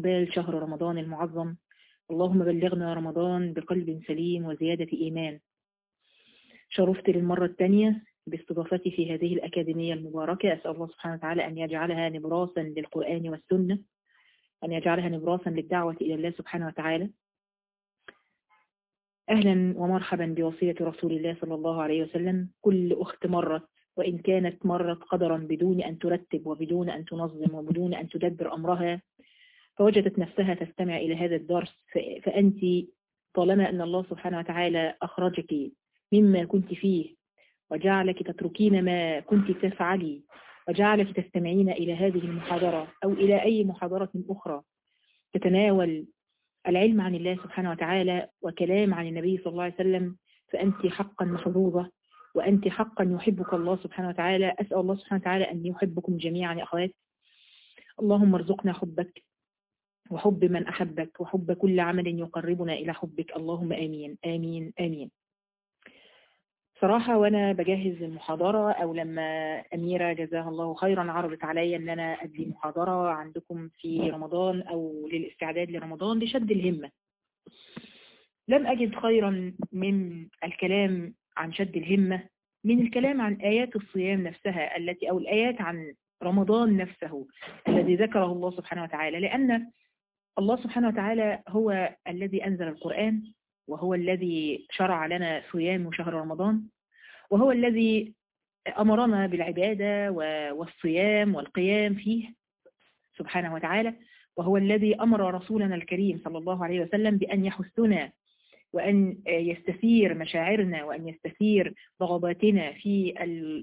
استقبال شهر رمضان المعظم اللهم بلغنا رمضان بقلب سليم وزيادة إيمان شرفت للمرة الثانية باستضافتي في هذه الأكاديمية المباركة أسأل الله سبحانه وتعالى أن يجعلها نبراسا للقرآن والسنة أن يجعلها نبراسا للدعوة إلى الله سبحانه وتعالى أهلا ومرحبا بوصية رسول الله صلى الله عليه وسلم كل أخت مرت وإن كانت مرت قدرا بدون أن ترتب وبدون أن تنظم وبدون أن تدبر أمرها فوجدت نفسها تستمع إلى هذا الدرس فأنت طالما أن الله سبحانه وتعالى أخرجك مما كنت فيه وجعلك تتركين ما كنت تفعلي وجعلك تستمعين إلى هذه المحاضرة أو إلى أي محاضرة أخرى تتناول العلم عن الله سبحانه وتعالى وكلام عن النبي صلى الله عليه وسلم فأنت حقا محظوظة وأنت حقا يحبك الله سبحانه وتعالى أسأل الله سبحانه وتعالى أن يحبكم جميعا يا أخوات اللهم ارزقنا حبك وحب من أحبك وحب كل عمل يقربنا إلى حبك اللهم آمين آمين آمين صراحة وأنا بجهز المحاضرة أو لما أميرة جزاها الله خيرا عرضت علي أن أنا أدي محاضرة عندكم في رمضان أو للاستعداد لرمضان لشد الهمة لم أجد خيرا من الكلام عن شد الهمة من الكلام عن آيات الصيام نفسها التي أو الآيات عن رمضان نفسه الذي ذكره الله سبحانه وتعالى لأن الله سبحانه وتعالى هو الذي أنزل القرآن وهو الذي شرع لنا صيام شهر رمضان وهو الذي أمرنا بالعبادة والصيام والقيام فيه سبحانه وتعالى وهو الذي أمر رسولنا الكريم صلى الله عليه وسلم بأن يحثنا وأن يستثير مشاعرنا وأن يستثير رغباتنا في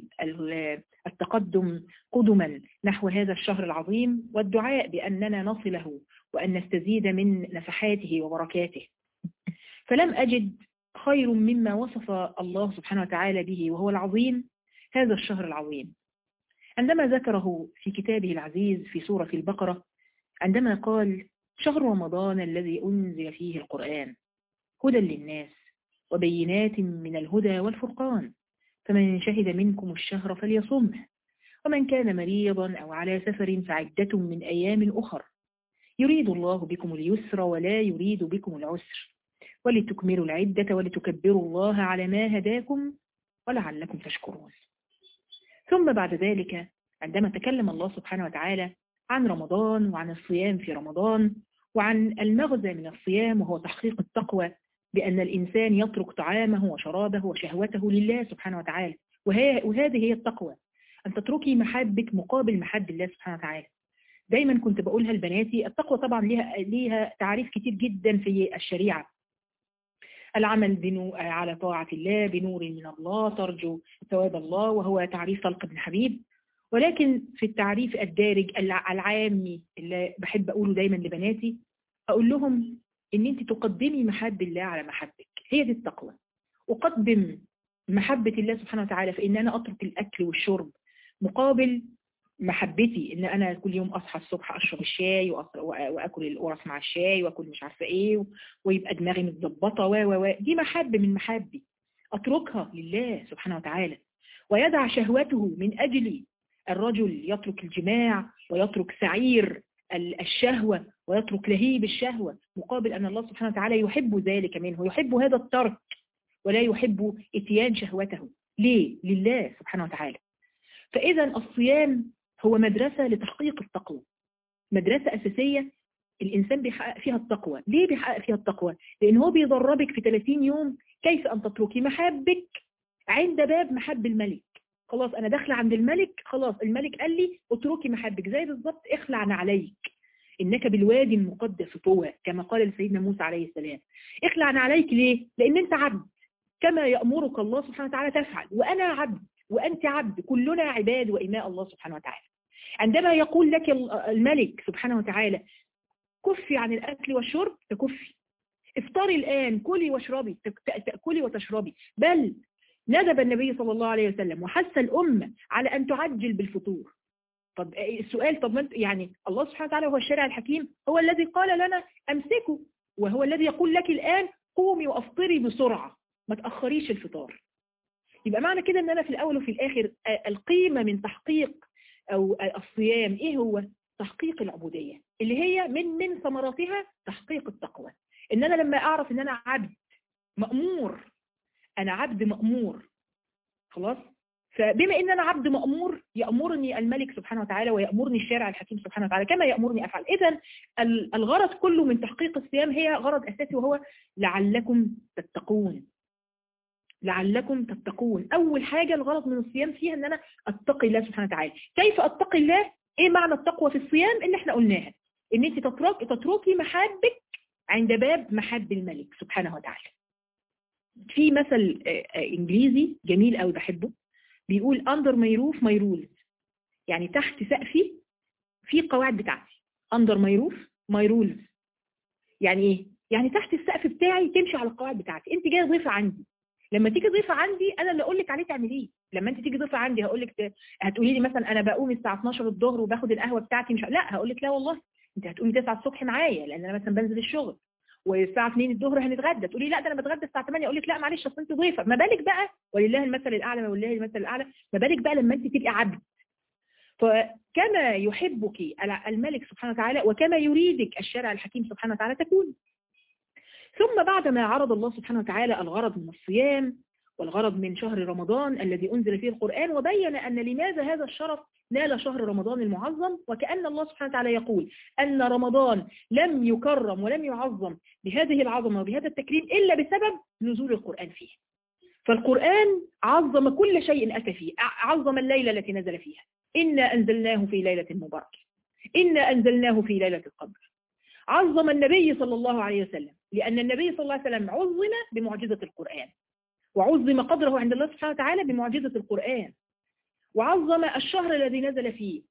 التقدم قدما نحو هذا الشهر العظيم والدعاء بأننا نصله وأن نستزيد من نفحاته وبركاته فلم أجد خير مما وصف الله سبحانه وتعالى به وهو العظيم هذا الشهر العظيم عندما ذكره في كتابه العزيز في سورة البقرة عندما قال شهر رمضان الذي أنزل فيه القرآن هدى للناس وبينات من الهدى والفرقان فمن شهد منكم الشهر فليصمه ومن كان مريضا أو على سفر فعدة من أيام أخر يريد الله بكم اليسر ولا يريد بكم العسر ولتكملوا العدة ولتكبروا الله على ما هداكم ولعلكم تشكرون ثم بعد ذلك عندما تكلم الله سبحانه وتعالى عن رمضان وعن الصيام في رمضان وعن المغزى من الصيام وهو تحقيق التقوى بأن الإنسان يترك طعامه وشرابه وشهوته لله سبحانه وتعالى وهي وهذه هي التقوى أن تتركي محبك مقابل محب الله سبحانه وتعالى دايما كنت بقولها لبناتي التقوى طبعا ليها, ليها تعريف كتير جدا في الشريعة العمل بنو على طاعة الله بنور من الله ترجو ثواب الله وهو تعريف طلق بن حبيب ولكن في التعريف الدارج العامي اللي بحب أقوله دايما لبناتي أقول لهم إن أنت تقدمي محب الله على محبك هي دي التقوى أقدم محبة الله سبحانه وتعالى في إن أنا أترك الأكل والشرب مقابل محبتي ان انا كل يوم اصحى الصبح اشرب الشاي واكل القرص مع الشاي واكل مش عارفه ايه ويبقى دماغي متظبطه و و دي محبه من محبي اتركها لله سبحانه وتعالى ويدع شهوته من اجل الرجل يترك الجماع ويترك سعير الشهوة ويترك لهيب الشهوة مقابل أن الله سبحانه وتعالى يحب ذلك منه يحب هذا الترك ولا يحب اتيان شهوته ليه؟ لله سبحانه وتعالى فإذا الصيام هو مدرسة لتحقيق التقوى مدرسة أساسية الإنسان بيحقق فيها التقوى ليه بيحقق فيها التقوى؟ لأن هو بيدربك في 30 يوم كيف أن تتركي محبك عند باب محب الملك خلاص أنا داخلة عند الملك خلاص الملك قال لي اتركي محبك زي بالظبط اخلع عليك إنك بالوادي المقدس طوى كما قال لسيدنا موسى عليه السلام اخلع عليك ليه؟ لأن أنت عبد كما يأمرك الله سبحانه وتعالى تفعل وأنا عبد وأنت عبد كلنا عباد وإماء الله سبحانه وتعالى عندما يقول لك الملك سبحانه وتعالى كفي عن الأكل والشرب تكفي افطري الآن كلي واشربي تأكلي وتشربي بل ندب النبي صلى الله عليه وسلم وحث الأمة على أن تعجل بالفطور طب السؤال طب يعني الله سبحانه وتعالى هو الشارع الحكيم هو الذي قال لنا أمسكوا وهو الذي يقول لك الآن قومي وأفطري بسرعة ما تأخريش الفطار يبقى معنى كده ان انا في الاول وفي الاخر القيمة من تحقيق او الصيام ايه هو تحقيق العبودية اللي هي من من ثمراتها تحقيق التقوى ان انا لما اعرف ان انا عبد مأمور انا عبد مأمور خلاص فبما ان انا عبد مأمور يأمرني الملك سبحانه وتعالى ويأمرني الشارع الحكيم سبحانه وتعالى كما يأمرني افعل اذا الغرض كله من تحقيق الصيام هي غرض اساسي وهو لعلكم تتقون لعلكم تتقون اول حاجة الغرض من الصيام فيها ان انا اتقي الله سبحانه وتعالى كيف اتقي الله ايه معنى التقوى في الصيام اللي احنا قلناها ان انت تترك تتركي محبك عند باب محب الملك سبحانه وتعالى في مثل انجليزي جميل قوي بحبه بيقول under my roof my rules يعني تحت سقفي في قواعد بتاعتي under my roof my rules يعني ايه يعني تحت السقف بتاعي تمشي على القواعد بتاعتي انت جايه ضيفه عندي لما تيجي ضيفه عندي انا اللي اقول لك عليه تعمليه لما انت تيجي ضيفه عندي هقول لك هتقولي لي مثلا انا بقوم الساعه 12 الظهر وباخد القهوه بتاعتي مش لا هقول لك لا والله انت هتقومي 9 الصبح معايا لان انا مثلا بنزل الشغل والساعه 2 الظهر هنتغدى تقولي لا ده انا بتغدى الساعه 8 اقول لك لا معلش اصل انت ضيفه ما بالك بقى ولله المثل الاعلى ولله المثل الاعلى ما بالك بقى لما انت تبقي عبد فكما يحبك الملك سبحانه وتعالى وكما يريدك الشارع الحكيم سبحانه وتعالى تكون ثم بعدما عرض الله سبحانه وتعالى الغرض من الصيام والغرض من شهر رمضان الذي أنزل فيه القرآن وبين أن لماذا هذا الشرف نال شهر رمضان المعظم وكأن الله سبحانه وتعالى يقول أن رمضان لم يكرم ولم يعظم بهذه العظمة وبهذا التكريم إلا بسبب نزول القرآن فيه فالقرآن عظم كل شيء أتى فيه عظم الليلة التي نزل فيها إنا أنزلناه في ليلة مباركة إنا أنزلناه في ليلة القدر عظم النبي صلى الله عليه وسلم لأن النبي صلى الله عليه وسلم عظم بمعجزة القرآن وعظم قدره عند الله سبحانه وتعالى بمعجزة القرآن وعظم الشهر الذي نزل فيه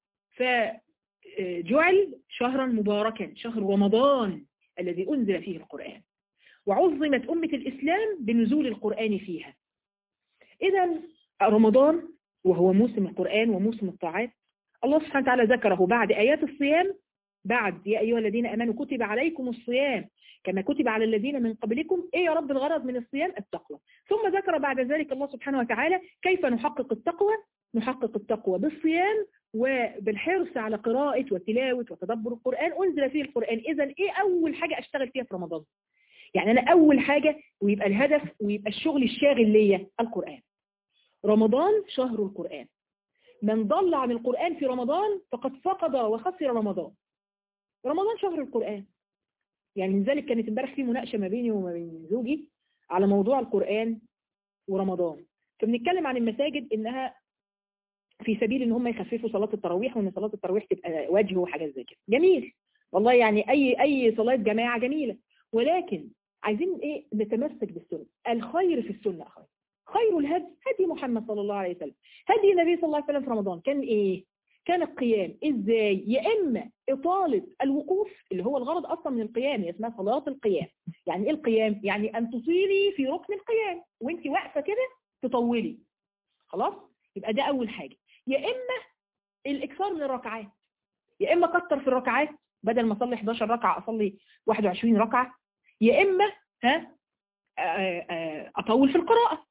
فجعل شهرا مباركا شهر رمضان الذي أنزل فيه القرآن وعظمت أمة الإسلام بنزول القرآن فيها إذا رمضان وهو موسم القرآن وموسم الطاعات الله سبحانه وتعالى ذكره بعد آيات الصيام بعد يا أيها الذين أمنوا كتب عليكم الصيام كما كتب على الذين من قبلكم ايه يا رب الغرض من الصيام التقوى ثم ذكر بعد ذلك الله سبحانه وتعالى كيف نحقق التقوى نحقق التقوى بالصيام وبالحرص على قراءة وتلاوة وتدبر القرآن أنزل فيه القرآن إذا إيه أول حاجة أشتغل فيها في رمضان يعني أنا أول حاجة ويبقى الهدف ويبقى الشغل الشاغل ليا القرآن رمضان شهر القرآن من ضل عن القرآن في رمضان فقد فقد وخسر رمضان رمضان شهر القرآن يعني لذلك كانت امبارح في مناقشة ما بيني وما بين زوجي على موضوع القرآن ورمضان فبنتكلم عن المساجد انها في سبيل ان هم يخففوا صلاة التراويح وان صلاة التراويح تبقى وجه وحاجات زي كده جميل والله يعني اي اي صلاة جماعة جميلة ولكن عايزين ايه نتمسك بالسنة الخير في السنة خير خير الهدي هدي محمد صلى الله عليه وسلم هدي النبي صلى الله عليه وسلم في رمضان كان ايه كان القيام ازاي يا اما اطالة الوقوف اللي هو الغرض اصلا من القيام هي اسمها صلاة القيام يعني ايه القيام يعني ان تصيري في ركن القيام وانت واقفة كده تطولي خلاص يبقى ده اول حاجة يا اما الاكثار من الركعات يا اما كتر في الركعات بدل ما اصلي 11 ركعة اصلي 21 ركعة يا اما ها اطول في القراءة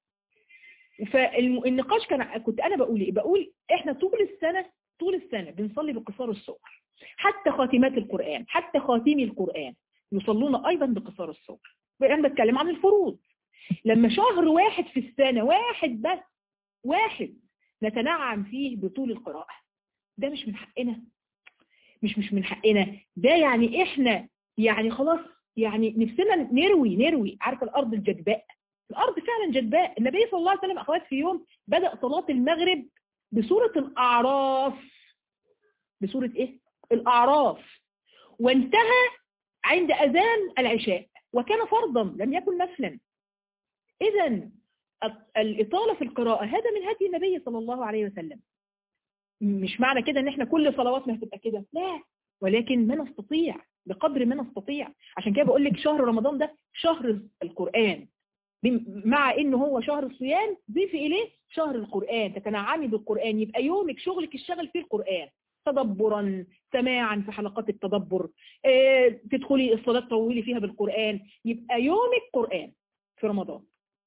فالنقاش كان كنت انا بقول ايه بقول احنا طول السنة طول السنة بنصلي بقصار السور حتى خاتمات القرآن حتى خاتمي القرآن يصلون أيضا بقصار السور أنا بتكلم عن الفروض لما شهر واحد في السنة واحد بس واحد نتنعم فيه بطول القراءة ده مش من حقنا مش مش من حقنا ده يعني احنا يعني خلاص يعني نفسنا نروي نروي عارف الأرض الجدباء الأرض فعلا جدباء النبي صلى الله عليه وسلم أخوات في يوم بدأ صلاة المغرب بسورة الأعراف بسورة إيه؟ الأعراف وانتهى عند أذان العشاء وكان فرضا لم يكن نفلا إذا الإطالة في القراءة هذا من هدي النبي صلى الله عليه وسلم مش معنى كده ان احنا كل صلواتنا هتبقى كده لا ولكن ما نستطيع بقدر ما نستطيع عشان كده بقول لك شهر رمضان ده شهر القرآن مع انه هو شهر الصيام ضيفي اليه شهر القرآن تتنعمي بالقرآن يبقى يومك شغلك الشغل فيه القرآن تدبرا سماعا في حلقات التدبر اه تدخلي الصلاة تطولي فيها بالقرآن يبقى يومك قرآن في رمضان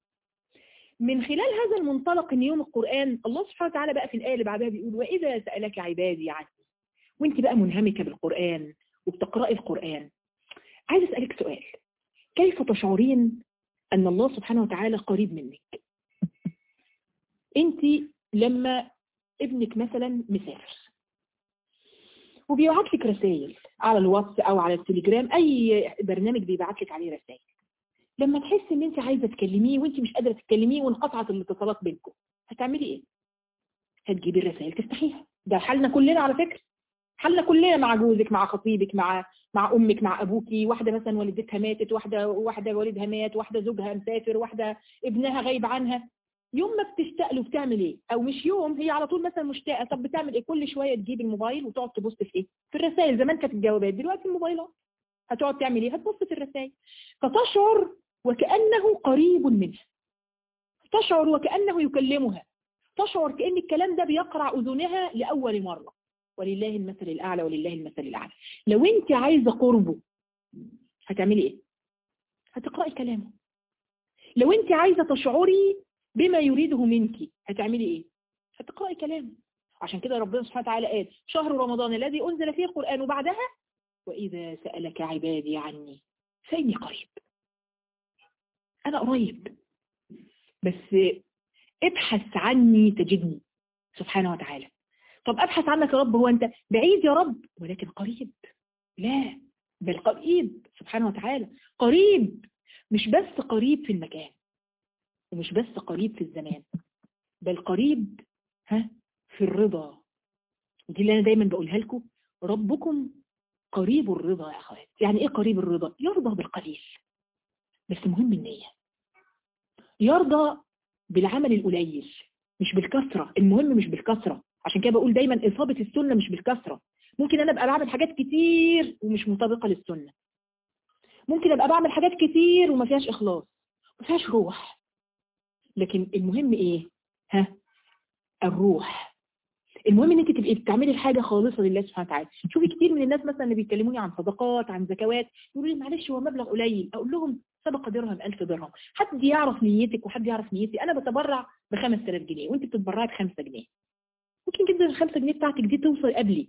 من خلال هذا المنطلق ان يوم القرآن الله سبحانه وتعالى بقى في الآية اللي بعدها بيقول وإذا سألك عبادي عني وانت بقى منهمكة بالقرآن وبتقرأي القرآن عايز أسألك سؤال كيف تشعرين أن الله سبحانه وتعالى قريب منك أنت لما ابنك مثلا مسافر وبيبعت لك رسائل على الواتس او على التليجرام اي برنامج بيبعت لك عليه رسائل لما تحس ان انت عايزه تكلميه وانت مش قادره تكلميه وانقطعت الاتصالات بينكم هتعملي ايه هتجيبي الرسائل تفتحيها ده حالنا كلنا على فكره حالنا كلنا مع جوزك مع خطيبك مع مع امك مع ابوكي واحده مثلا والدتها ماتت واحده واحده والدها مات واحده زوجها مسافر واحده ابنها غايب عنها يوم ما بتشتاق له بتعمل ايه او مش يوم هي على طول مثلا مشتاقه طب بتعمل ايه كل شويه تجيب الموبايل وتقعد تبص في ايه في الرسائل زمان كانت الجوابات دلوقتي الموبايلات هتقعد تعمل ايه هتبص في الرسائل فتشعر وكانه قريب منها تشعر وكانه يكلمها تشعر كان الكلام ده بيقرع اذنها لاول مره ولله المثل الاعلى ولله المثل الاعلى لو انت عايزه قربه هتعملي ايه هتقراي كلامه لو انت عايزه تشعري بما يريده منك هتعملي ايه هتقرأي كلامه عشان كده ربنا سبحانه وتعالى قال شهر رمضان الذي أنزل فيه القرآن وبعدها وإذا سألك عبادي عني فإني قريب أنا قريب بس ابحث عني تجدني سبحانه وتعالى طب أبحث عنك يا رب هو أنت بعيد يا رب ولكن قريب لا بل قريب سبحانه وتعالى قريب مش بس قريب في المكان ومش بس قريب في الزمان بل قريب ها في الرضا ودي اللي انا دايما بقولها لكم ربكم قريب الرضا يا اخوات يعني ايه قريب الرضا يرضى بالقليل بس مهم النية يرضى بالعمل القليل مش بالكثرة المهم مش بالكثرة عشان كده بقول دايما إصابة السنة مش بالكثرة ممكن أنا أبقى بعمل حاجات كتير ومش مطابقة للسنة ممكن أبقى بعمل حاجات كتير وما فيهاش إخلاص ما فيهاش روح لكن المهم ايه ها الروح المهم ان انت تبقي بتعملي الحاجه خالصه لله سبحانه وتعالى شوفي كتير من الناس مثلا اللي بيكلموني عن صدقات عن زكوات يقولوا لي معلش هو مبلغ قليل اقول لهم سبق درهم 1000 درهم حد يعرف نيتك وحد يعرف نيتي انا بتبرع ب 5000 جنيه وانت بتتبرعي ب 5 جنيه ممكن جدا ال 5 جنيه بتاعتك دي توصل قبلي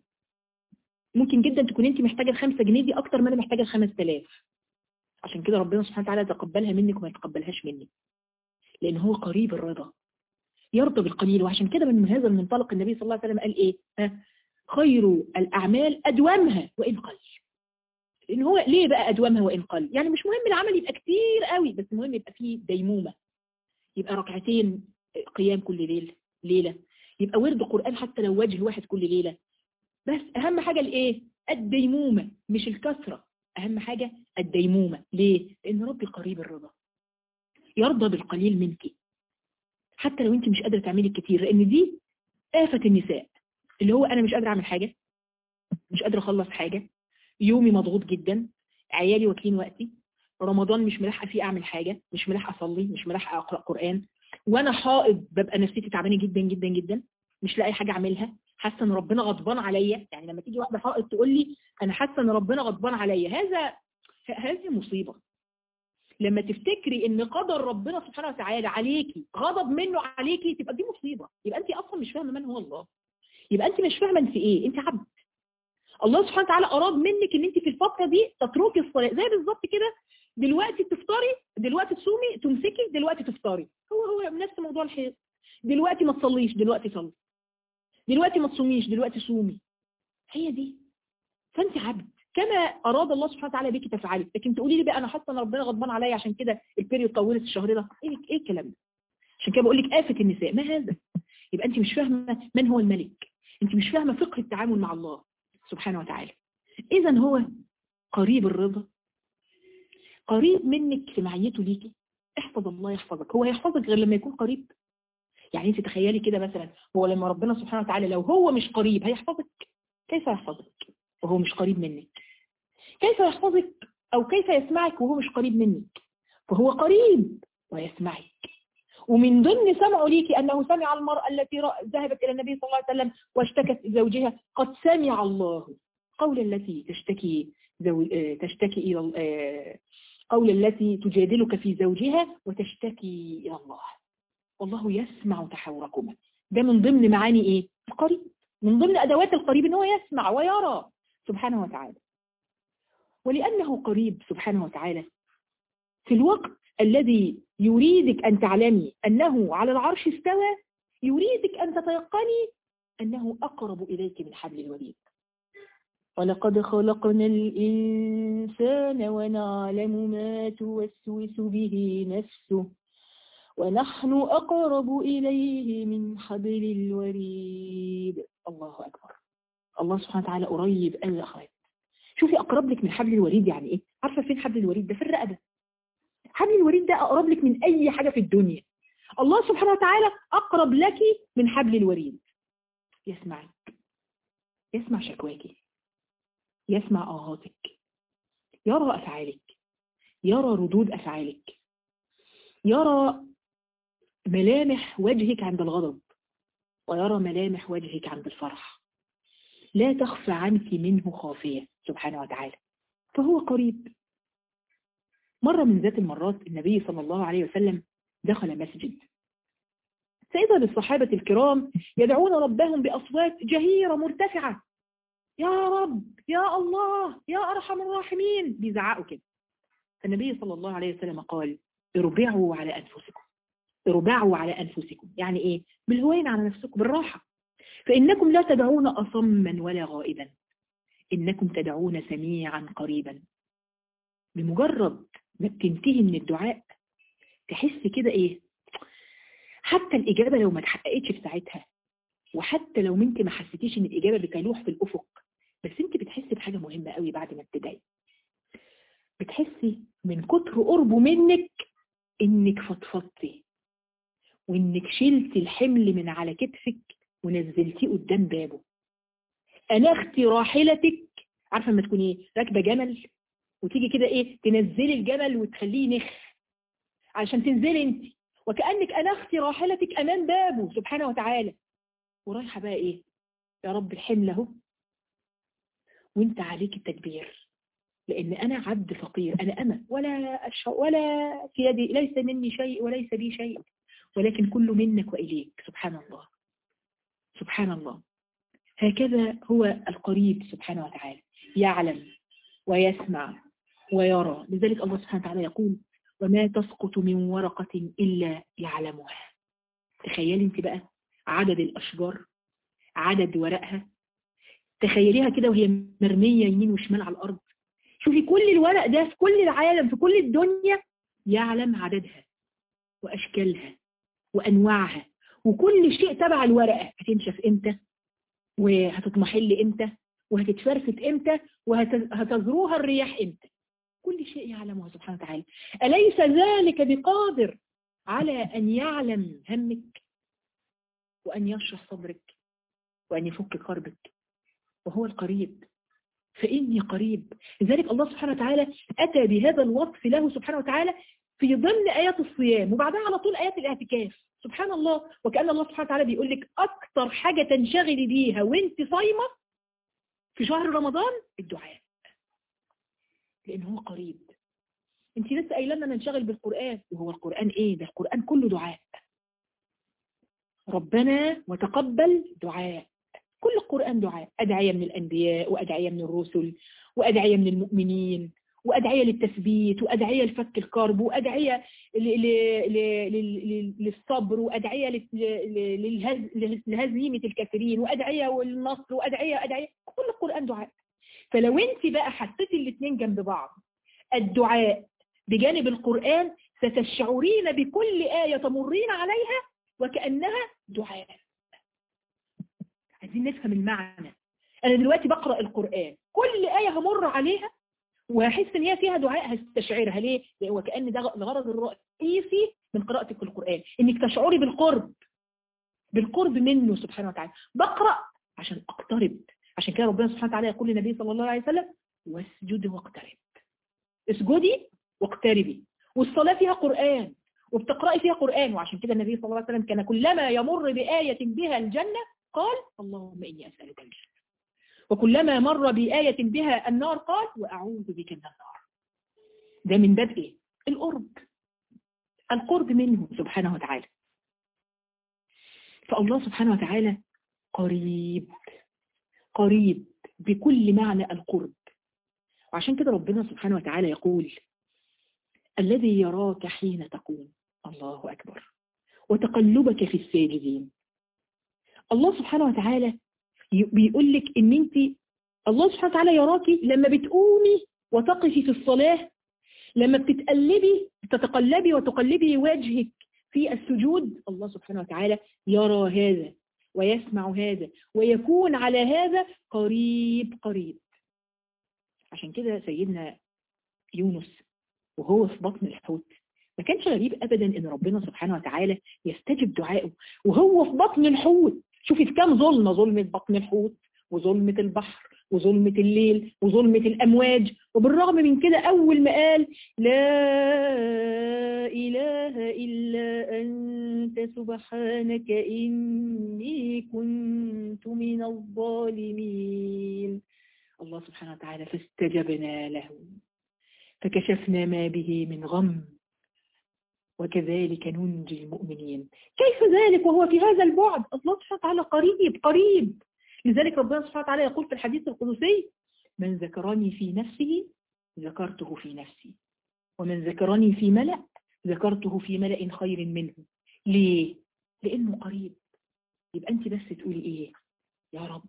ممكن جدا تكون انت محتاجه ال 5 جنيه دي اكتر ما انا محتاجه ال 5000 عشان كده ربنا سبحانه وتعالى يتقبلها منك وما يتقبلهاش مني لأن هو قريب الرضا يرضى بالقليل وعشان كده من هذا المنطلق النبي صلى الله عليه وسلم قال إيه ها خير الأعمال أدومها وإن قل لأن هو ليه بقى أدومها وإن قل يعني مش مهم العمل يبقى كتير قوي بس مهم يبقى فيه ديمومة يبقى ركعتين قيام كل ليلة ليلة يبقى ورد قرآن حتى لو وجه واحد كل ليلة بس أهم حاجة الإيه الديمومة مش الكثرة أهم حاجة الديمومة ليه لأن ربي قريب الرضا يرضى بالقليل منك حتى لو انت مش قادرة تعملي كتير لان دي آفة النساء اللي هو انا مش قادرة اعمل حاجة مش قادرة اخلص حاجة يومي مضغوط جدا عيالي واكلين وقتي رمضان مش ملاحقة فيه اعمل حاجة مش ملاحقة اصلي مش ملاحقة اقرأ قرآن وانا حائض ببقى نفسيتي تعبانة جدا جدا جدا مش لاقي حاجة اعملها حاسة ان ربنا غضبان عليا يعني لما تيجي واحدة حائض تقول لي انا حاسة ان ربنا غضبان عليا هذا هذه مصيبة لما تفتكري ان قدر ربنا سبحانه وتعالى عليكي غضب منه عليكي تبقى دي مصيبة يبقى انت اصلا مش فاهمه من هو الله يبقى انت مش فاهمه انت ايه انت عبد الله سبحانه وتعالى اراد منك ان انت في الفتره دي تتركي الصلاه زي بالظبط كده دلوقتي تفطري دلوقتي تصومي تمسكي دلوقتي تفطري هو هو نفس موضوع الحيض دلوقتي ما تصليش دلوقتي صلي دلوقتي ما تصوميش دلوقتي صومي هي دي فانت عبد كما أراد الله سبحانه وتعالى بك تفعلي لكن تقولي لي بقى أنا حاسة أن ربنا غضبان عليا عشان كده البيريود طولت الشهر ده إيه إيه الكلام ده عشان كده بقول لك آفة النساء ما هذا يبقى أنت مش فاهمة من هو الملك أنت مش فاهمة فقه التعامل مع الله سبحانه وتعالى إذا هو قريب الرضا قريب منك في معيته ليكي احفظ الله يحفظك هو هيحفظك غير لما يكون قريب يعني انت تخيلي كده مثلا هو لما ربنا سبحانه وتعالى لو هو مش قريب هيحفظك كيف يحفظك وهو مش قريب منك كيف يحفظك أو كيف يسمعك وهو مش قريب منك فهو قريب ويسمعك ومن ضمن سمعه ليك أنه سمع المرأة التي ذهبت إلى النبي صلى الله عليه وسلم واشتكت زوجها قد سمع الله قول التي تشتكي زو... تشتكي إلى قول التي تجادلك في زوجها وتشتكي إلى الله والله يسمع تحاوركما ده من ضمن معاني إيه؟ القريب من ضمن أدوات القريب إن هو يسمع ويرى سبحانه وتعالى ولأنه قريب سبحانه وتعالى في الوقت الذي يريدك أن تعلمي أنه على العرش استوى يريدك أن تتيقني أنه أقرب إليك من حبل الوريد ولقد خلقنا الإنسان ونعلم ما توسوس به نفسه ونحن أقرب إليه من حبل الوريد الله أكبر الله سبحانه وتعالى قريب قوي يا أخوات شوفي أقرب لك من حبل الوريد يعني إيه عارفة فين حبل الوريد ده في الرقبة حبل الوريد ده أقرب لك من أي حاجة في الدنيا الله سبحانه وتعالى أقرب لك من حبل الوريد يسمعك يسمع شكواك يسمع آهاتك يرى أفعالك يرى ردود أفعالك يرى ملامح وجهك عند الغضب ويرى ملامح وجهك عند الفرح لا تخفى عنك منه خافية سبحانه وتعالى فهو قريب مرة من ذات المرات النبي صلى الله عليه وسلم دخل مسجد فإذا بالصحابة الكرام يدعون ربهم بأصوات جهيرة مرتفعة يا رب يا الله يا أرحم الراحمين بيزعقوا كده النبي صلى الله عليه وسلم قال اربعوا على أنفسكم اربعوا على أنفسكم يعني إيه بالهوين على نفسكم بالراحة فإنكم لا تدعون أصما ولا غائبا إنكم تدعون سميعا قريبا بمجرد ما بتنتهي من الدعاء تحس كده إيه حتى الإجابة لو ما اتحققتش في ساعتها وحتى لو انت ما حسيتيش ان الإجابة بتلوح في الأفق بس انت بتحسي بحاجة مهمة قوي بعد ما بتدعي بتحسي من كتر قربه منك انك فضفضتي وانك شلتي الحمل من على كتفك ونزلتيه قدام بابه انختي راحلتك عارفه لما تكوني راكبه جمل وتيجي كده ايه تنزلي الجمل وتخليه نخ عشان تنزلي انت وكانك انختي راحلتك امام بابه سبحانه وتعالى ورايحه بقى ايه يا رب الحمل اهو وانت عليك التكبير لان انا عبد فقير انا انا ولا أشعر ولا في يدي ليس مني شيء وليس بي شيء ولكن كل منك واليك سبحان الله سبحان الله هكذا هو القريب سبحانه وتعالى يعلم ويسمع ويرى لذلك الله سبحانه وتعالى يقول وما تسقط من ورقة إلا يعلمها تخيلي انت بقى عدد الأشجار عدد ورقها تخيليها كده وهي مرمية يمين وشمال على الأرض شوفي كل الورق ده في كل العالم في كل الدنيا يعلم عددها وأشكالها وأنواعها وكل شيء تبع الورقة هتنشف إمتى وهتتمحل إمتى وهتتفرفت إمتى وهتزروها الرياح إمتى كل شيء يعلمه سبحانه وتعالى أليس ذلك بقادر على أن يعلم همك وأن يشرح صدرك وأن يفك كربك وهو القريب فإني قريب لذلك الله سبحانه وتعالى أتى بهذا الوصف له سبحانه وتعالى في ضمن آيات الصيام وبعدها على طول آيات الاعتكاف سبحان الله وكأن الله سبحانه وتعالى بيقول لك أكتر حاجة تنشغلي بيها وانت صايمة في شهر رمضان الدعاء لأن هو قريب انت لسه قايله لنا ننشغل بالقرآن وهو القرآن ايه ده القرآن كله دعاء ربنا وتقبل دعاء كل القرآن دعاء أدعية من الأنبياء وأدعية من الرسل وأدعية من المؤمنين وأدعية للتثبيت وأدعية لفك الكرب وأدعية للصبر وأدعية لهزيمة الكافرين وأدعية والنصر وأدعية أدعية كل القرآن دعاء فلو انت بقى حطيتي الاثنين جنب بعض الدعاء بجانب القرآن ستشعرين بكل آية تمرين عليها وكأنها دعاء عايزين نفهم المعنى أنا دلوقتي بقرأ القرآن كل آية همر عليها وهحس ان هي فيها دعاء هستشعرها ليه؟ وكأن ده الغرض الرئيسي من قراءتك القرآن انك تشعري بالقرب بالقرب منه سبحانه وتعالى بقرأ عشان اقترب عشان كده ربنا سبحانه وتعالى يقول للنبي صلى الله عليه وسلم واسجد واقترب اسجدي واقتربي والصلاة فيها قرآن وبتقرأي فيها قرآن وعشان كده النبي صلى الله عليه وسلم كان كلما يمر بآية بها الجنة قال اللهم إني أسألك الجنة وكلما مر بآية بها النار قال وأعوذ بك من النار ده من باب إيه؟ القرب القرب منه سبحانه وتعالى فالله سبحانه وتعالى قريب قريب بكل معنى القرب وعشان كده ربنا سبحانه وتعالى يقول الذي يراك حين تقوم الله أكبر وتقلبك في الساجدين الله سبحانه وتعالى بيقول لك ان انت الله سبحانه وتعالى يراكي لما بتقومي وتقفي في الصلاة لما بتتقلبي تتقلبي وتقلبي وجهك في السجود الله سبحانه وتعالى يرى هذا ويسمع هذا ويكون على هذا قريب قريب عشان كده سيدنا يونس وهو في بطن الحوت ما كانش غريب ابدا ان ربنا سبحانه وتعالى يستجب دعائه وهو في بطن الحوت شوفي في كام ظلمه ظلمه بطن الحوت وظلمه البحر وظلمة الليل وظلمة الأمواج وبالرغم من كده أول ما قال لا إله إلا أنت سبحانك إني كنت من الظالمين الله سبحانه وتعالى فاستجبنا له فكشفنا ما به من غم وكذلك ننجي المؤمنين كيف ذلك وهو في هذا البعد الله سبحانه وتعالى قريب قريب لذلك ربنا سبحانه وتعالى يقول في الحديث القدسي من ذكرني في نفسه ذكرته في نفسي ومن ذكرني في ملأ ذكرته في ملأ خير منه ليه؟ لأنه قريب يبقى أنت بس تقولي إيه يا رب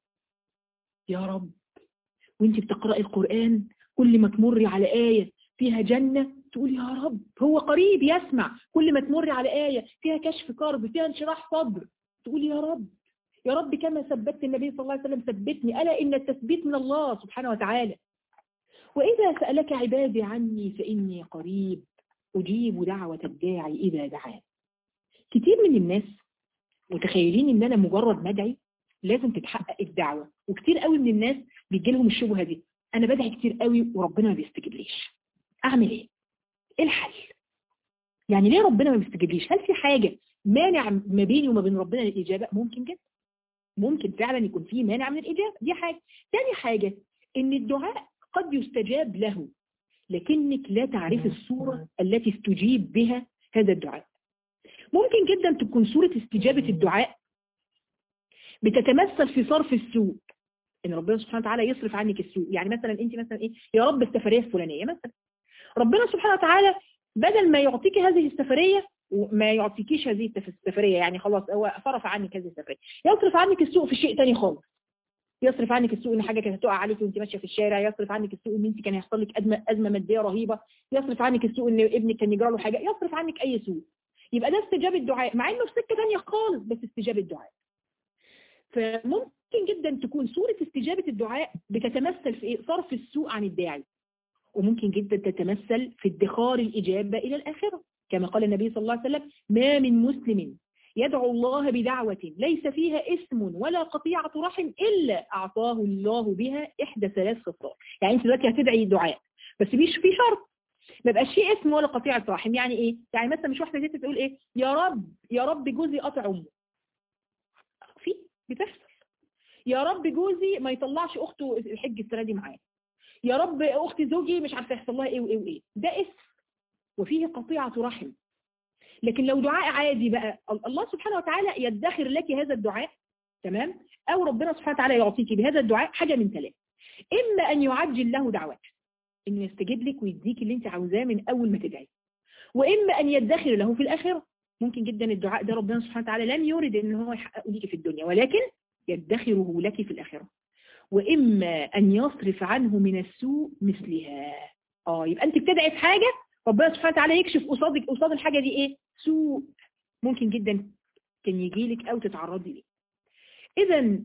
يا رب وانت بتقرأي القرآن كل ما تمري على آية فيها جنة تقول يا رب هو قريب يسمع كل ما تمري على آية فيها كشف كرب فيها انشراح صدر تقول يا رب يا رب كما ثبت النبي صلى الله عليه وسلم ثبتني ألا إن التثبيت من الله سبحانه وتعالى وإذا سألك عبادي عني فإني قريب أجيب دعوة الداعي إذا دعان كتير من الناس متخيلين إن أنا مجرد مدعي لازم تتحقق الدعوة وكتير قوي من الناس بيجي لهم الشبهة دي أنا بدعي كتير قوي وربنا ما بيستجيبليش أعمل إيه؟ إيه الحل؟ يعني ليه ربنا ما بيستجيبليش؟ هل في حاجة مانع ما بيني وما بين ربنا الإجابة؟ ممكن جدا ممكن فعلا يكون في مانع من الإجابة دي حاجة تاني حاجة إن الدعاء قد يستجاب له لكنك لا تعرف الصورة التي استجيب بها هذا الدعاء ممكن جدا تكون صورة استجابة الدعاء بتتمثل في صرف السوء ان ربنا سبحانه وتعالى يصرف عنك السوء يعني مثلا انت مثلا ايه يا رب السفريه الفلانيه مثلا ربنا سبحانه وتعالى بدل ما يعطيك هذه السفريه وما يعطيكيش هذه السفريه يعني خلاص هو صرف عنك هذه السفريه يصرف عنك السوء في شيء تاني خالص يصرف عنك السوء ان حاجه كانت هتقع عليك وانت ماشيه في الشارع يصرف عنك السوء ان انت كان هيحصل لك ازمه ازمه ماديه رهيبه يصرف عنك السوء ان ابنك كان يجرى له حاجه يصرف عنك اي سوء يبقى ده استجابه دعاء مع انه في سكه ثانيه خالص بس استجابه دعاء فممكن جدا تكون صورة استجابة الدعاء بتتمثل في إيه؟ صرف السوء عن الداعي وممكن جدا تتمثل في ادخار الإجابة إلى الآخرة كما قال النبي صلى الله عليه وسلم ما من مسلم يدعو الله بدعوة ليس فيها اسم ولا قطيعة رحم إلا أعطاه الله بها إحدى ثلاث خصال يعني أنت دلوقتي هتدعي دعاء بس مش في شرط ما بقاش في اسم ولا قطيعة رحم يعني إيه يعني مثلا مش واحدة ست تقول إيه يا رب يا رب جوزي قطع أمه في بتحصل يا رب جوزي ما يطلعش اخته الحج السنه دي معاه يا رب اخت زوجي مش عارفه يحصل لها ايه وايه وايه ده اسم وفيه قطيعه رحم لكن لو دعاء عادي بقى الله سبحانه وتعالى يدخر لك هذا الدعاء تمام او ربنا سبحانه وتعالى يعطيك بهذا الدعاء حاجه من ثلاث اما ان يعجل له دعوات انه يستجيب لك ويديك اللي انت عاوزاه من اول ما تدعي واما ان يدخر له في الاخره ممكن جدا الدعاء ده ربنا سبحانه وتعالى لم يرد ان هو يحققه ليك في الدنيا ولكن يدخره لك في الآخرة وإما أن يصرف عنه من السوء مثلها آه يبقى أنت بتدعي في حاجة ربنا سبحانه وتعالى يكشف قصادك قصاد الحاجة دي إيه سوء ممكن جدا كان يجي لك أو تتعرضي ليه إذا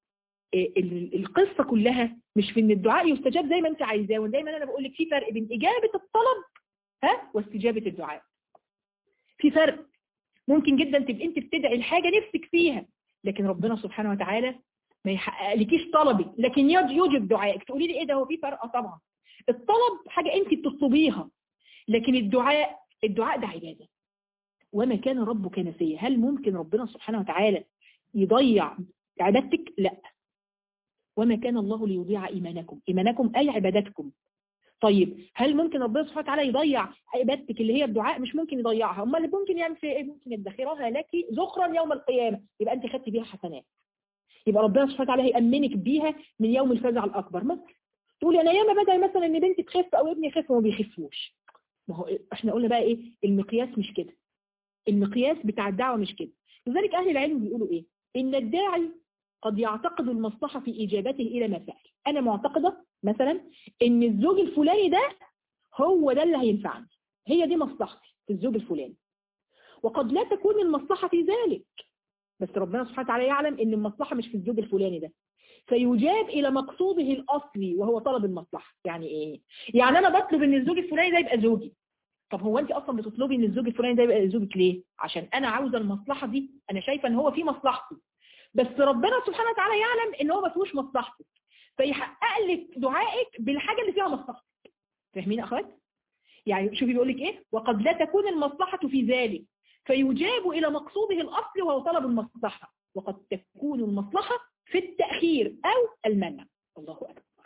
القصة كلها مش في ان الدعاء يستجاب زي ما انت عايزاه ودايما انا بقول لك في فرق بين اجابة الطلب ها واستجابة الدعاء في فرق ممكن جدا تبقى انت بتدعي الحاجة نفسك فيها لكن ربنا سبحانه وتعالى ما يحققلكيش طلبك لكن يوجب دعائك تقولي لي ايه ده هو في فرق طبعا الطلب حاجة انت بتطلبيها لكن الدعاء الدعاء ده عبادة وما كان ربك نسيا هل ممكن ربنا سبحانه وتعالى يضيع عبادتك لا وما كان الله ليضيع ايمانكم ايمانكم اي عباداتكم طيب هل ممكن ربنا سبحانه وتعالى يضيع عبادتك اللي هي الدعاء مش ممكن يضيعها امال اللي ممكن يعمل فيها ايه ممكن يدخرها لك ذخرا يوم القيامه يبقى انت خدتي بيها حسنات يبقى ربنا سبحانه وتعالى هيأمنك بيها من يوم الفزع الاكبر مثلا تقولي انا ياما بدل مثلا ان بنتي تخف او ابني يخف وما بيخفوش ما هو احنا قلنا بقى ايه المقياس مش كده المقياس بتاع الدعوه مش كده لذلك اهل العلم بيقولوا ايه ان الداعي قد يعتقد المصلحه في اجابته الى مسائل انا معتقده مثلا ان الزوج الفلاني ده هو ده اللي هينفعني هي دي مصلحتي في الزوج الفلاني وقد لا تكون المصلحه في ذلك بس ربنا سبحانه وتعالى يعلم ان المصلحه مش في الزوج الفلاني ده فيجاب الى مقصوده الاصلي وهو طلب المصلحه يعني ايه يعني انا بطلب ان الزوج الفلاني ده يبقى زوجي طب هو انت اصلا بتطلبي ان الزوج الفلاني ده يبقى زوجك ليه عشان انا عاوزه المصلحه دي انا شايفه ان هو في مصلحتي بس ربنا سبحانه وتعالى يعلم ان هو ما فيهوش مصلحتك فيحقق لك دعائك بالحاجه اللي فيها مصلحتك فاهمين يا اخوات يعني شوفي بيقول لك ايه وقد لا تكون المصلحه في ذلك فيجاب الى مقصوده الاصلي وهو طلب المصلحه وقد تكون المصلحه في التاخير او المنع الله اكبر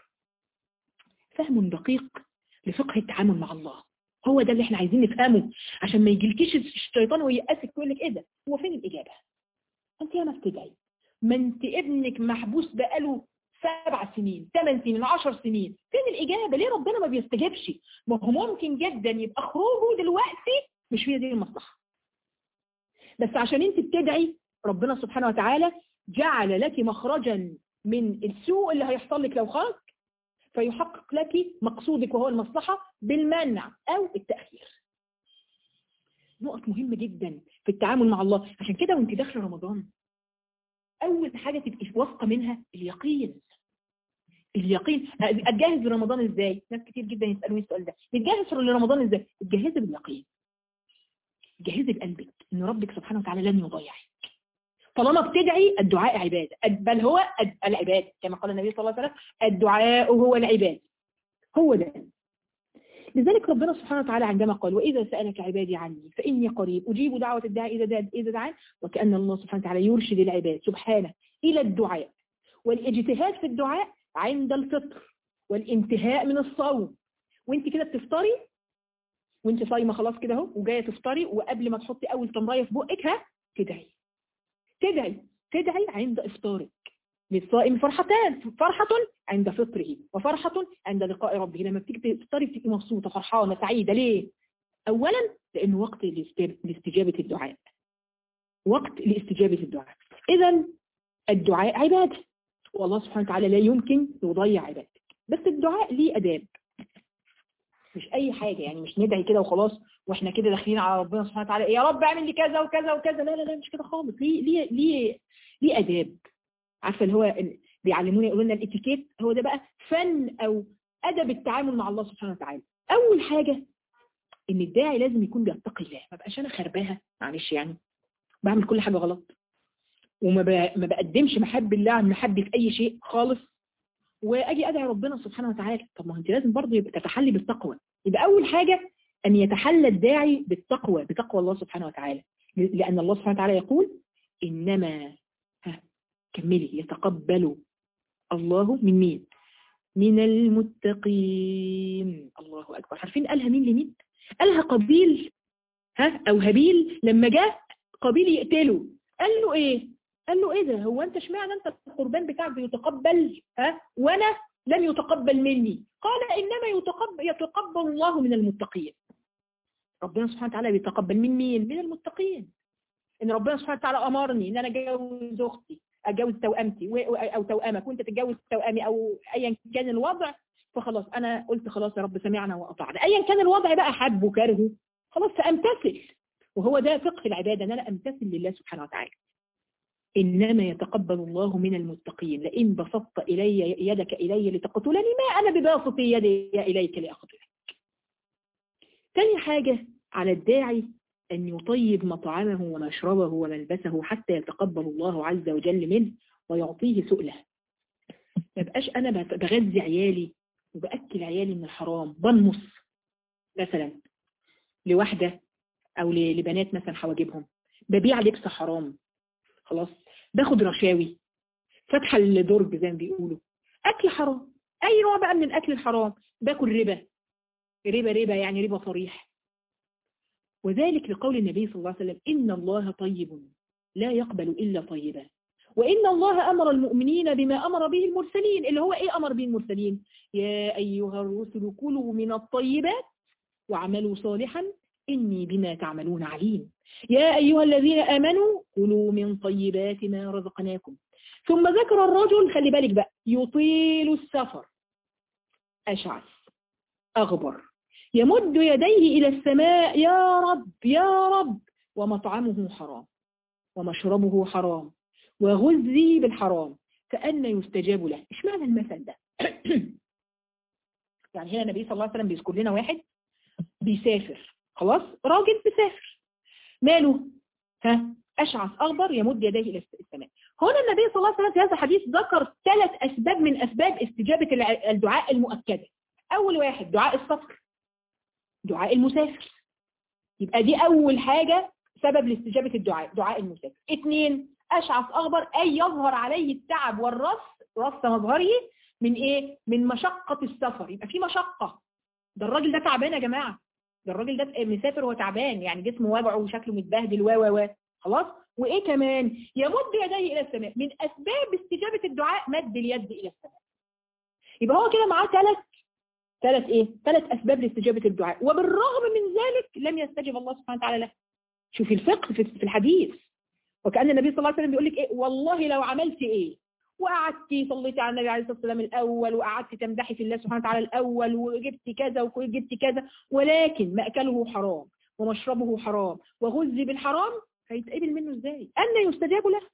فهم دقيق لفقه التعامل مع الله هو ده اللي احنا عايزين نفهمه عشان ما يجيلكيش الشيطان ويأسك ويقول لك ايه ده هو فين الاجابه انت يا ما بتدعي ما انت ابنك محبوس بقاله سبع سنين ثمان سنين عشر سنين فين الإجابة ليه ربنا ما بيستجابش ما هو ممكن جدا يبقى خروجه دلوقتي مش هي دي المصلحة بس عشان انت بتدعي ربنا سبحانه وتعالى جعل لك مخرجا من السوء اللي هيحصل لك لو خرج فيحقق لك مقصودك وهو المصلحة بالمنع أو التأخير نقط مهمة جدا في التعامل مع الله عشان كده وانت داخل رمضان أول حاجة تبقي واثقة منها اليقين اليقين اتجهز لرمضان ازاي ناس كتير جدا يسالوني السؤال ده نتجهز لرمضان ازاي اتجهزي باليقين جهزي بقلبك ان ربك سبحانه وتعالى لن يضيعك طالما بتدعي الدعاء عباده بل هو العباده كما قال النبي صلى الله عليه وسلم الدعاء هو العباده هو ده لذلك ربنا سبحانه وتعالى عندما قال وإذا سألك عبادي عني فإني قريب أجيب دعوة الداعي إذا إذا دعان وكأن الله سبحانه وتعالى يرشد العباد سبحانه إلى الدعاء والاجتهاد في الدعاء عند الفطر والانتهاء من الصوم وانت كده بتفطري وانت صايمه خلاص كده اهو وجايه تفطري وقبل ما تحطي اول تمرايه في بقك ها تدعي تدعي تدعي عند افطارك للصائم فرحتان فرحة عند فطره وفرحة عند لقاء ربه لما بتيجي تفطري بتبقي مبسوطة فرحانة سعيدة ليه؟ أولا لأنه وقت لاستجابة الدعاء وقت لاستجابة الدعاء إذا الدعاء عبادة والله سبحانه وتعالى لا يمكن يضيع عبادتك بس الدعاء ليه أداب مش أي حاجة يعني مش ندعي كده وخلاص واحنا كده داخلين على ربنا سبحانه وتعالى يا رب اعمل لي كذا وكذا وكذا لا لا لا مش كده خالص ليه ليه ليه ليه أداب عارفه اللي هو بيعلمونا يقولوا لنا الاتيكيت هو ده بقى فن او ادب التعامل مع الله سبحانه وتعالى اول حاجه ان الداعي لازم يكون بيتقي الله ما بقاش انا خرباها معلش يعني بعمل كل حاجه غلط وما ما بقدمش محب الله عن محبي في اي شيء خالص واجي ادعي ربنا سبحانه وتعالى طب ما انت لازم برضه يبقى تتحلي بالتقوى يبقى اول حاجه ان يتحلى الداعي بالتقوى بتقوى الله سبحانه وتعالى لان الله سبحانه وتعالى يقول انما كملي يتقبل الله من مين من المتقين الله أكبر عارفين قالها مين لمين قالها قبيل ها أو هابيل لما جاء قبيل يقتله قال له إيه قال له إيه ده هو أنت اشمعنى أنت القربان بتاعك بيتقبل ها وأنا لم يتقبل مني قال إنما يتقبل, يتقبل الله من المتقين ربنا سبحانه وتعالى بيتقبل من مين من المتقين ان ربنا سبحانه وتعالى امرني ان انا اجوز اختي اتجوز توأمتي او توأمك وانت تتجوز توأمي او ايا كان الوضع فخلاص انا قلت خلاص يا رب سمعنا واطعنا ايا كان الوضع بقى حب وكره خلاص فامتثل وهو ده فقه العباده ان انا امتثل لله سبحانه وتعالى انما يتقبل الله من المتقين لئن بسطت الي يدك الي لتقتلني ما انا بباسط يدي اليك لاقتلك تاني حاجه على الداعي أن يطيب مطعمه ومشربه وملبسه حتى يتقبل الله عز وجل منه ويعطيه سؤله ما بقاش أنا بغذي عيالي وبأكل عيالي من الحرام بنمص مثلا لواحدة أو لبنات مثلا حواجبهم ببيع لبس حرام خلاص باخد رشاوي فاتحة الدرج زي ما بيقولوا أكل حرام أي نوع بقى من الأكل الحرام باكل ربا ربا ربا يعني ربا صريح وذلك لقول النبي صلى الله عليه وسلم إن الله طيب لا يقبل إلا طيبا وإن الله أمر المؤمنين بما أمر به المرسلين اللي هو إيه أمر به المرسلين يا أيها الرسل كلوا من الطيبات واعملوا صالحا إني بما تعملون عليم يا أيها الذين آمنوا كلوا من طيبات ما رزقناكم ثم ذكر الرجل خلي بالك بقى يطيل السفر أشعث أغبر يمد يديه إلى السماء يا رب يا رب ومطعمه حرام ومشربه حرام وغذي بالحرام فأن يستجاب له إيش معنى المثل ده يعني هنا النبي صلى الله عليه وسلم بيذكر لنا واحد بيسافر خلاص راجل بيسافر ماله ها أشعث أغبر يمد يديه إلى السماء هنا النبي صلى الله عليه وسلم في هذا الحديث ذكر ثلاث أسباب من أسباب استجابة الدعاء المؤكدة أول واحد دعاء السفر دعاء المسافر يبقى دي أول حاجة سبب لاستجابة الدعاء دعاء المسافر اثنين أشعث أغبر أي يظهر عليه التعب والرص رص مظهره من إيه؟ من مشقة السفر يبقى في مشقة ده الراجل ده تعبان يا جماعة ده الراجل ده مسافر وهو تعبان يعني جسمه واجعه وشكله متبهدل و و و خلاص وايه كمان يمد يديه الى السماء من اسباب استجابه الدعاء مد اليد الى السماء يبقى هو كده معاه ثلاث ثلاث ايه ثلاث اسباب لاستجابه الدعاء وبالرغم من ذلك لم يستجب الله سبحانه وتعالى له شوفي الفقه في الحديث وكأن النبي صلى الله عليه وسلم بيقول لك ايه والله لو عملت ايه وقعدتي صليتي على النبي عليه الصلاه والسلام الاول وقعدتي تمدحي في الله سبحانه وتعالى الاول وجبتي كذا وجبتي كذا ولكن ماكله حرام ومشربه حرام وغذي بالحرام هيتقبل منه ازاي ان يستجاب له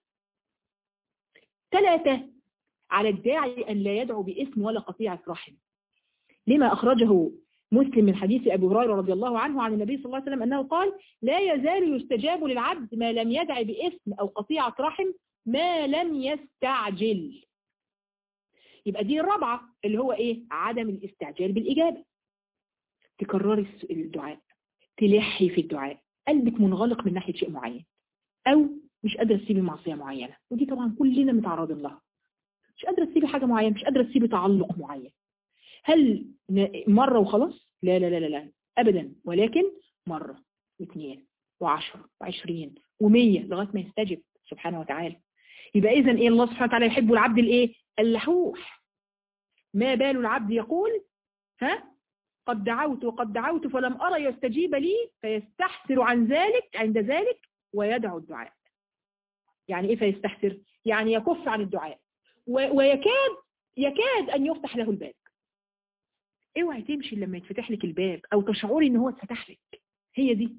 ثلاثة على الداعي أن لا يدعو باسم ولا قطيعة رحم لما أخرجه مسلم من حديث أبي هريرة رضي الله عنه عن النبي صلى الله عليه وسلم أنه قال لا يزال يستجاب للعبد ما لم يدع باسم أو قطيعة رحم ما لم يستعجل يبقى دي الرابعة اللي هو إيه عدم الاستعجال بالإجابة تكرري الدعاء تلحي في الدعاء قلبك منغلق من ناحية شيء معين أو مش قادرة تسيبي معصية معينة ودي طبعا كلنا متعرضين لها مش قادرة تسيبي حاجة معينة مش قادرة تسيبي تعلق معين هل مرة وخلاص لا لا لا لا, لا. أبدا ولكن مرة واثنين وعشرة وعشرين ومية لغاية ما يستجب سبحانه وتعالى يبقى إذا إيه الله سبحانه وتعالى يحب العبد الإيه اللحوح ما بال العبد يقول ها قد دعوت وقد دعوت فلم أرى يستجيب لي فيستحسر عن ذلك عند ذلك ويدعو الدعاء يعني إيه فيستحسر يعني يكف عن الدعاء ويكاد يكاد أن يفتح له الباب اوعي تمشي لما يتفتح لك الباب او تشعري ان هو اتفتح لك هي دي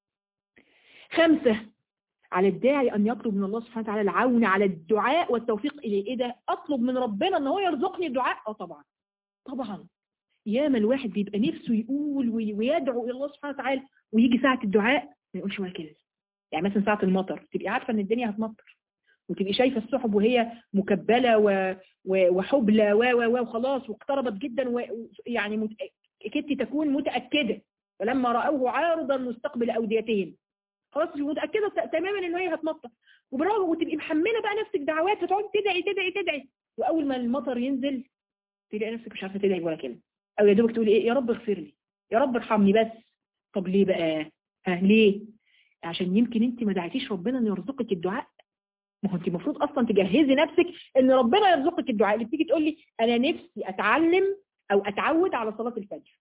خمسة على الداعي ان يطلب من الله سبحانه وتعالى العون على الدعاء والتوفيق اليه ايه ده اطلب من ربنا ان هو يرزقني الدعاء اه طبعا طبعا ياما الواحد بيبقى نفسه يقول ويدعو الى الله سبحانه وتعالى ويجي ساعة الدعاء ما يقولش ولا كلمة يعني مثلا ساعة المطر تبقي عارفة ان الدنيا هتمطر وتبقي شايفة السحب وهي مكبلة و... و... وحبلة و و وخلاص واقتربت جدا ويعني مت... كدت تكون متأكدة فلما رأوه عارضا مستقبل أوديتهم خلاص متأكدة تماما ان هي هتمطر وبرغم وتبقي محملة بقى نفسك دعوات فتقعدي تدعي تدعي تدعي وأول ما المطر ينزل تلاقي نفسك مش عارفة تدعي ولا كلمة أو يا دوبك تقولي إيه يا رب اغفر لي يا رب ارحمني بس طب ليه بقى ها ليه عشان يمكن انت ما دعيتيش ربنا انه يرزقك الدعاء ما هو انت المفروض اصلا تجهزي نفسك ان ربنا يرزقك الدعاء اللي بتيجي تقول لي انا نفسي اتعلم او اتعود على صلاه الفجر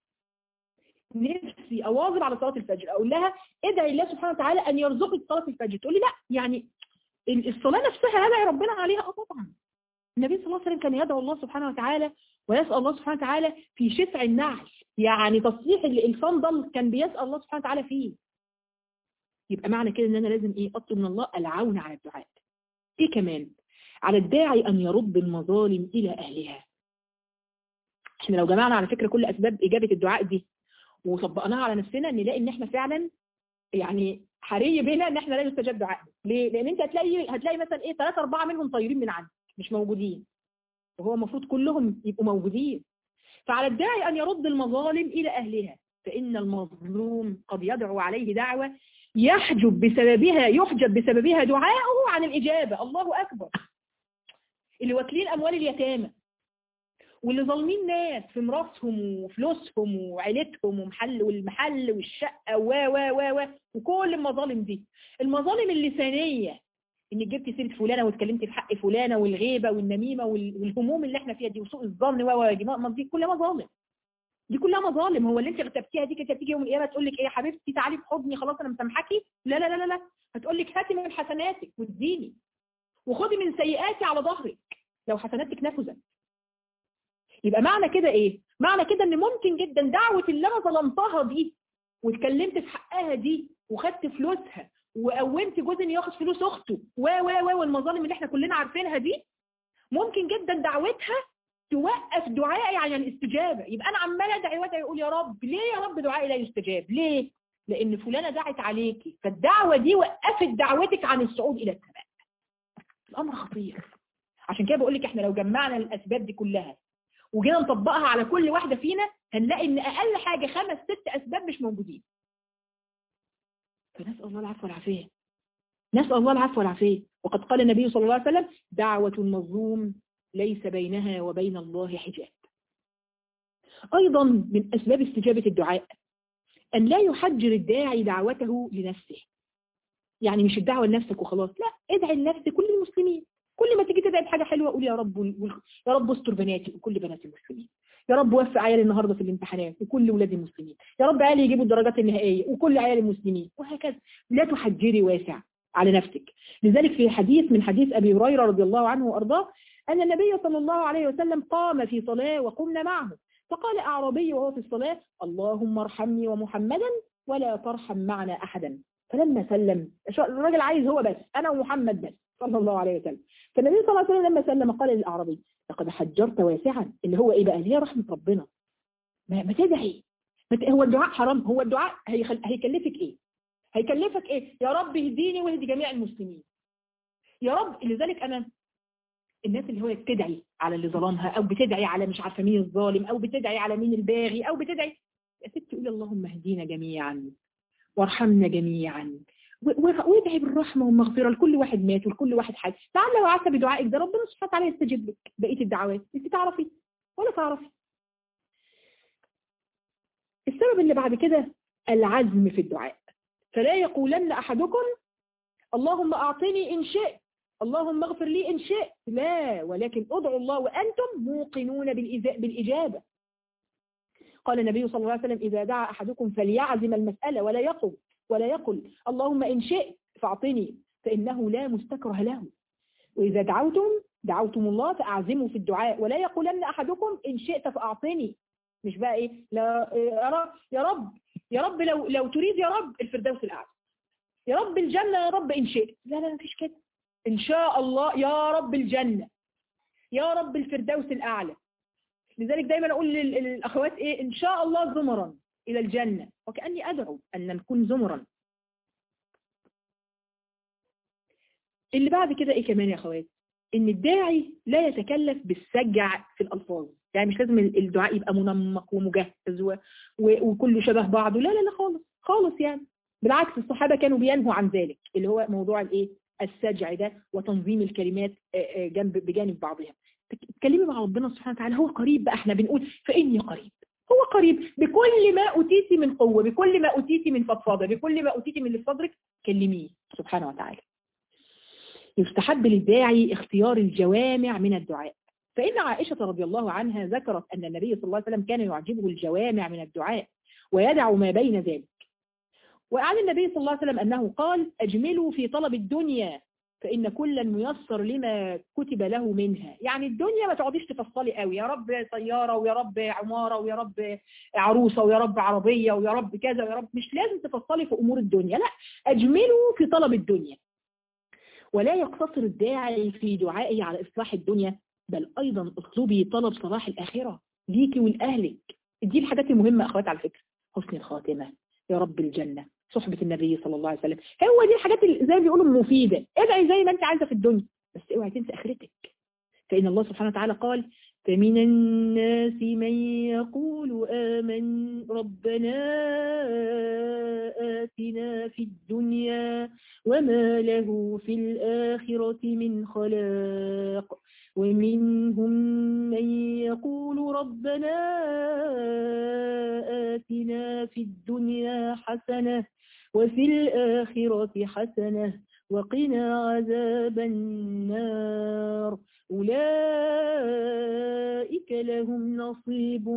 نفسي اواظب على صلاه الفجر اقول لها ادعي الله سبحانه وتعالى ان يرزقك صلاه الفجر تقول لي لا يعني الصلاه نفسها ادعي ربنا عليها اه طبعا النبي صلى الله عليه وسلم كان يدعو الله سبحانه وتعالى ويسال الله سبحانه وتعالى في شفع النعل يعني تصليح الصندل كان بيسال الله سبحانه وتعالى فيه يبقى معنى كده ان انا لازم ايه اطلب من الله العون على الدعاء ايه كمان على الداعي ان يرد المظالم الى اهلها احنا لو جمعنا على فكرة كل اسباب اجابة الدعاء دي وطبقناها على نفسنا نلاقي ان احنا فعلا يعني حري بينا ان احنا لا يستجاب دعائنا ليه لان انت هتلاقي هتلاقي مثلا ايه ثلاثة اربعة منهم طايرين من عندك مش موجودين وهو المفروض كلهم يبقوا موجودين فعلى الداعي ان يرد المظالم الى اهلها فان المظلوم قد يدعو عليه دعوة يحجب بسببها يحجب بسببها دعاءه عن الإجابة الله أكبر اللي واكلين أموال اليتامى واللي ظالمين ناس في مراسهم وفلوسهم وعيلتهم ومحل والمحل والشقة و و و و وكل المظالم دي المظالم اللسانية انك جبتي سيره فلانه واتكلمتي في حق فلانه والغيبه والنميمه والهموم اللي احنا فيها دي وسوء الظن و دي كلها مظالم دي كلها مظالم هو اللي انت اغتبتيها دي كانت هتيجي يوم القيامه تقول لك ايه يا حبيبتي تعالي في حضني خلاص انا مسامحاكي لا لا لا لا هتقول لك هاتي من حسناتك واديني وخدي من سيئاتي على ظهرك لو حسناتك نفذت يبقى معنى كده ايه معنى كده ان ممكن جدا دعوه اللي انا ظلمتها دي واتكلمت في حقها دي وخدت فلوسها وقومت جوزي انه ياخد فلوس اخته و و و والمظالم اللي احنا كلنا عارفينها دي ممكن جدا دعوتها توقف دعائي عن الاستجابه يبقى انا عمال ادعي وادعي اقول يا رب ليه يا رب دعائي لا يستجاب ليه لان فلانه دعت عليكي فالدعوه دي وقفت دعوتك عن الصعود الى السماء الامر خطير عشان كده بقول لك احنا لو جمعنا الاسباب دي كلها وجينا نطبقها على كل واحده فينا هنلاقي ان اقل حاجه خمس ست اسباب مش موجودين فنسال الله العفو والعافيه نسال الله العفو والعافيه وقد قال النبي صلى الله عليه وسلم دعوه المظلوم ليس بينها وبين الله حجاب ايضا من اسباب استجابه الدعاء ان لا يحجر الداعي دعوته لنفسه يعني مش الدعوه لنفسك وخلاص لا ادعي لنفسك كل المسلمين كل ما تيجي تدعي بحاجه حلوه قول يا رب يا رب استر بناتي وكل بنات المسلمين يا رب وفق عيالي النهارده في الامتحانات وكل ولاد المسلمين يا رب عيالي يجيبوا الدرجات النهائيه وكل عيال المسلمين وهكذا لا تحجري واسع على نفسك لذلك في حديث من حديث ابي هريره رضي الله عنه وارضاه ان النبي صلى الله عليه وسلم قام في صلاه وقمنا معه فقال اعرابي وهو في الصلاه اللهم ارحمني ومحمدا ولا ترحم معنا احدا فلما سلم الراجل عايز هو بس انا ومحمد بس صلى الله عليه وسلم فالنبي صلى الله عليه وسلم لما سلم قال للاعرابي لقد حجرت واسعا اللي هو ايه بقى اللي هي رحمه ربنا ما, ما تدعي هو الدعاء حرام هو الدعاء هيخل... هيكلفك ايه هيكلفك ايه يا رب اهديني واهدي جميع المسلمين يا رب لذلك انا الناس اللي هو بتدعي على اللي ظلمها او بتدعي على مش عارفه مين الظالم او بتدعي على مين الباغي او بتدعي يا ستي قولي اللهم اهدينا جميعا وارحمنا جميعا وادعي بالرحمه والمغفره لكل واحد مات ولكل واحد حاج تعال لو عسى بدعائك ده ربنا سبحانه وتعالى يستجيب لك بقيه الدعوات انت تعرفي ولا تعرفي السبب اللي بعد كده العزم في الدعاء فلا يقولن احدكم اللهم اعطني ان شئت اللهم اغفر لي ان شئت لا ولكن ادعوا الله وانتم موقنون بالاجابه قال النبي صلى الله عليه وسلم اذا دعا احدكم فليعزم المساله ولا يقل ولا يقل اللهم إن شئت فاعطني فإنه لا مستكره له وإذا دعوتم دعوتم الله فأعزموا في الدعاء ولا يقولن أحدكم إن شئت فأعطني مش بقى إيه لا يا رب يا رب يا رب لو لو تريد يا رب الفردوس الأعلى يا رب الجنة يا رب إن شئت لا لا مفيش كده إن شاء الله يا رب الجنة يا رب الفردوس الأعلى لذلك دايما أقول للأخوات إيه إن شاء الله زمرا إلى الجنة وكأني أدعو أن نكون زمرا اللي بعد كده إيه كمان يا أخوات إن الداعي لا يتكلف بالسجع في الألفاظ يعني مش لازم الدعاء يبقى منمق ومجهز وكله شبه بعضه لا لا لا خالص خالص يعني بالعكس الصحابة كانوا بينهوا عن ذلك اللي هو موضوع الايه السجع ده وتنظيم الكلمات جنب بجانب بعضها تكلمي مع ربنا سبحانه وتعالى هو قريب بقى احنا بنقول فإني قريب هو قريب بكل ما أتيتي من قوة بكل ما أتيتي من فضفاضة بكل ما أتيتي من اللي في صدرك كلميه سبحانه وتعالى يستحب للداعي اختيار الجوامع من الدعاء فإن عائشة رضي الله عنها ذكرت أن النبي صلى الله عليه وسلم كان يعجبه الجوامع من الدعاء ويدع ما بين ذلك وعن النبي صلى الله عليه وسلم أنه قال أجملوا في طلب الدنيا فإن كلا ميسر لما كتب له منها يعني الدنيا ما تقعديش تفصلي قوي يا رب سيارة ويا رب عمارة ويا رب عروسة ويا رب عربية ويا رب كذا ويا رب مش لازم تفصلي في أمور الدنيا لا أجملوا في طلب الدنيا ولا يقتصر الداعي في دعائه على إصلاح الدنيا بل أيضا اطلبي طلب صلاح الآخرة ليكي ولأهلك دي الحاجات المهمة أخوات على فكرة حسن الخاتمة يا رب الجنة صحبة النبي صلى الله عليه وسلم هو دي الحاجات اللي زي ما بيقولوا المفيدة ادعي زي ما انت عايزة في الدنيا بس اوعي تنسى اخرتك فإن الله سبحانه وتعالى قال فمن الناس من يقول آمن ربنا آتنا في الدنيا وما له في الآخرة من خلاق ومنهم من يقول ربنا آتنا في الدنيا حسنة وفي الآخرة حسنة وقنا عذاب النار أولئك لهم نصيب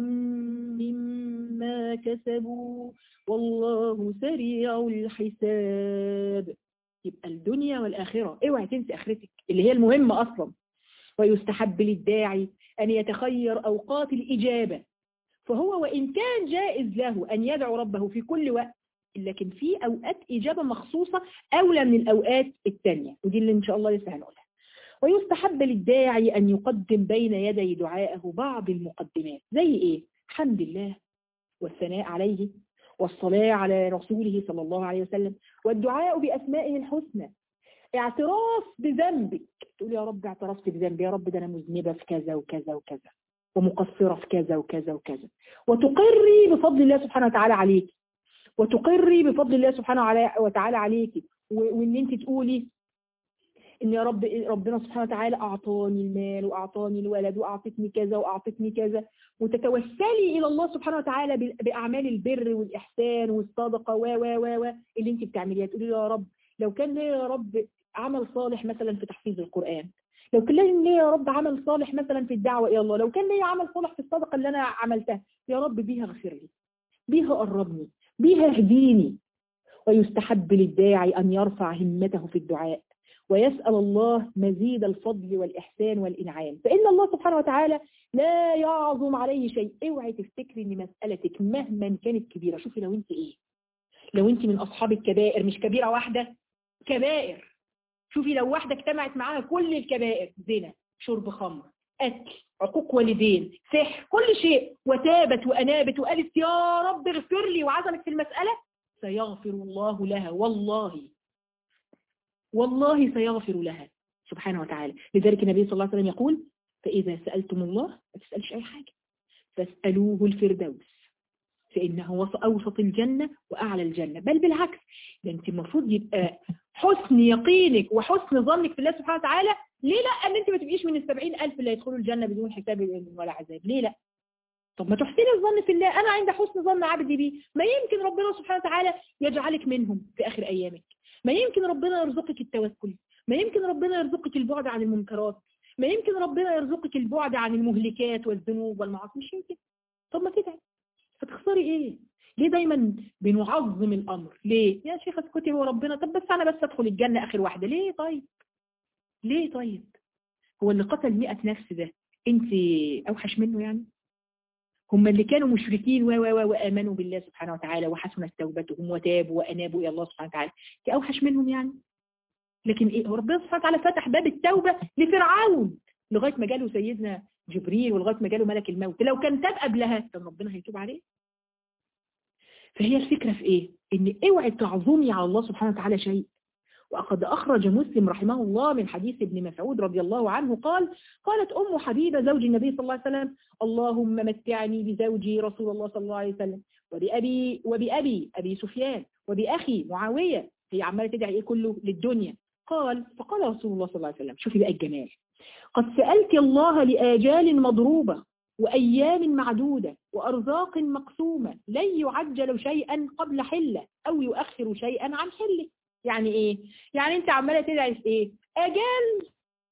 مما كسبوا والله سريع الحساب يبقى الدنيا والآخرة اوعي تنسي آخرتك اللي هي المهمة أصلا ويستحب للداعي أن يتخير أوقات الإجابة فهو وإن كان جائز له أن يدعو ربه في كل وقت لكن في أوقات إجابة مخصوصة أولى من الأوقات الثانية ودي اللي إن شاء الله لسه هنقولها ويستحب للداعي أن يقدم بين يدي دعائه بعض المقدمات زي إيه؟ حمد الله والثناء عليه والصلاة على رسوله صلى الله عليه وسلم والدعاء بأسمائه الحسنى اعتراف بذنبك تقول يا رب اعترفت بذنبي يا رب ده أنا مذنبة في كذا وكذا وكذا ومقصرة في كذا وكذا وكذا وتقري بفضل الله سبحانه وتعالى عليك وتقري بفضل الله سبحانه وتعالى عليك وان انت تقولي ان يا رب ربنا سبحانه وتعالى اعطاني المال واعطاني الولد واعطتني كذا واعطتني كذا وتتوسلي الى الله سبحانه وتعالى باعمال البر والاحسان والصدقه و و و و اللي انت بتعمليها تقولي يا رب لو كان لي يا رب عمل صالح مثلا في تحفيظ القران لو كان لي يا رب عمل صالح مثلا في الدعوه الى الله لو كان لي عمل صالح في الصدقه اللي انا عملتها يا رب بيها اغفر لي بيها قربني بيها اهديني ويستحب للداعي أن يرفع همته في الدعاء ويسأل الله مزيد الفضل والإحسان والإنعام فإن الله سبحانه وتعالى لا يعظم عليه شيء اوعي تفتكري ان مسألتك مهما كانت كبيرة شوفي لو انت ايه لو انت من أصحاب الكبائر مش كبيرة واحدة كبائر شوفي لو واحدة اجتمعت معاها كل الكبائر زنا شرب خمر أكل عقوق والدين سحر كل شيء وتابت وأنابت وقالت يا رب اغفر لي وعزمت في المسألة سيغفر الله لها والله والله سيغفر لها سبحانه وتعالى لذلك النبي صلى الله عليه وسلم يقول فإذا سألتم الله ما تسألش أي حاجة فاسألوه الفردوس فإنه أوسط الجنة وأعلى الجنة بل بالعكس ده أنت المفروض يبقى حسن يقينك وحسن ظنك في الله سبحانه وتعالى ليه لا ان انت ما تبقيش من السبعين ألف اللي يدخلوا الجنة بدون حساب ولا عذاب ليه لا طب ما تحسني الظن في الله انا عند حسن ظن عبدي بيه ما يمكن ربنا سبحانه وتعالى يجعلك منهم في اخر ايامك ما يمكن ربنا يرزقك التوكل ما يمكن ربنا يرزقك البعد عن المنكرات ما يمكن ربنا يرزقك البعد عن المهلكات والذنوب والمعاصي مش يمكن طب ما تدعي هتخسري ايه ليه دايما بنعظم الامر ليه يا شيخ اسكتي هو ربنا طب بس انا بس ادخل الجنه اخر واحده ليه طيب ليه طيب هو اللي قتل 100 نفس ده انت اوحش منه يعني هم اللي كانوا مشركين و و وامنوا بالله سبحانه وتعالى وحسنت توبتهم وتابوا وانابوا الى الله سبحانه وتعالى انت اوحش منهم يعني لكن ايه هو ربنا سبحانه وتعالى فتح باب التوبه لفرعون لغايه ما جاله سيدنا جبريل ولغايه ما جاله ملك الموت لو كان تاب قبلها كان ربنا هيتوب عليه فهي الفكرة في ايه ان اوعي تعظمي على الله سبحانه وتعالى شيء وقد أخرج مسلم رحمه الله من حديث ابن مسعود رضي الله عنه قال قالت أم حبيبة زوج النبي صلى الله عليه وسلم اللهم متعني بزوجي رسول الله صلى الله عليه وسلم وبأبي, وبأبي أبي سفيان وبأخي معاوية هي عمالة تدعي إيه كله للدنيا قال فقال رسول الله صلى الله عليه وسلم شوفي بقى الجمال قد سألت الله لآجال مضروبة وأيام معدودة وأرزاق مقسومة لن يعجل شيئا قبل حلة أو يؤخر شيئا عن حله يعني إيه؟ يعني أنت عمالة تدعي في إيه؟ أجال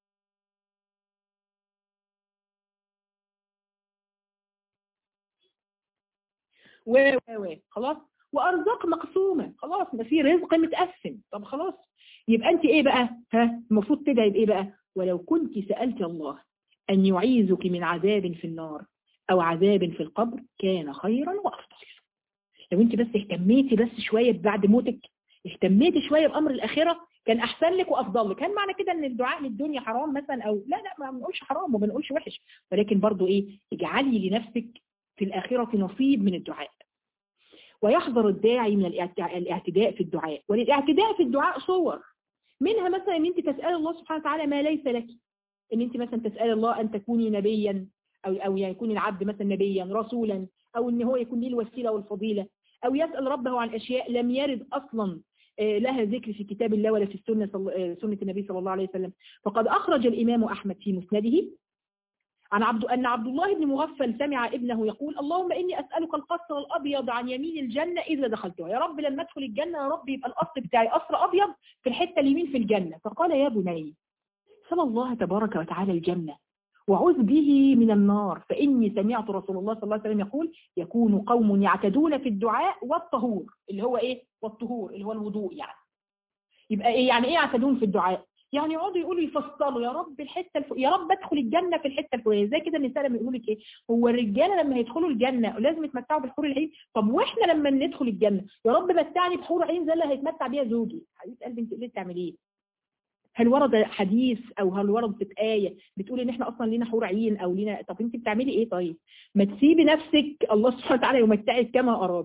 و و خلاص وأرزاق مقسومة خلاص ما في رزق متقسم طب خلاص يبقى أنت إيه بقى؟ ها؟ المفروض تدعي بإيه بقى؟ ولو كنت سألت الله أن يعيذك من عذاب في النار أو عذاب في القبر كان خيرا وأفضل لو انت بس اهتميتي بس شوية بعد موتك اهتميتي شوية بأمر الآخرة كان أحسن لك وأفضل لك هل معنى كده أن الدعاء للدنيا حرام مثلا أو لا لا ما بنقولش حرام وما بنقولش وحش ولكن برضو إيه اجعلي لنفسك في الآخرة نصيب من الدعاء ويحذر الداعي من الاعتداء في الدعاء والاعتداء في الدعاء صور منها مثلا ان انت تسأل الله سبحانه وتعالى ما ليس لك ان انت مثلا تسأل الله ان تكوني نبيا او او يكون العبد مثلا نبيا رسولا او ان هو يكون ليه الوسيله والفضيله او يسأل ربه عن اشياء لم يرد اصلا لها ذكر في كتاب الله ولا في السنه سنه النبي صلى الله عليه وسلم فقد اخرج الامام احمد في مسنده عن عبد أن عبد الله بن مغفل سمع ابنه يقول اللهم إني أسألك القصر الأبيض عن يمين الجنة إذا دخلتها يا رب لما أدخل الجنة يا رب يبقى القصر بتاعي قصر أبيض في الحتة اليمين في الجنة فقال يا بني سل الله تبارك وتعالى الجنة وعوذ به من النار فإني سمعت رسول الله صلى الله عليه وسلم يقول يكون قوم يعتدون في الدعاء والطهور اللي هو إيه والطهور اللي هو الوضوء يعني يبقى إيه يعني إيه يعتدون في الدعاء يعني يقعدوا يقولوا يفصلوا يا رب الحته الف... يا رب ادخل الجنه في الحته الفلانيه زي كده النساء لما يقولوا لك ايه هو الرجاله لما يدخلوا الجنه لازم يتمتعوا بالحور العين طب واحنا لما ندخل الجنه يا رب متعني بحور عين زي اللي هيتمتع بيها زوجي حبيبه قلبي انت ليه بتعملي ايه هل ورد حديث او هل وردت آية بتقول ان احنا اصلا لينا حور عين او لينا طب انت بتعملي ايه طيب ما تسيبي نفسك الله سبحانه وتعالى يمتعك كما اراد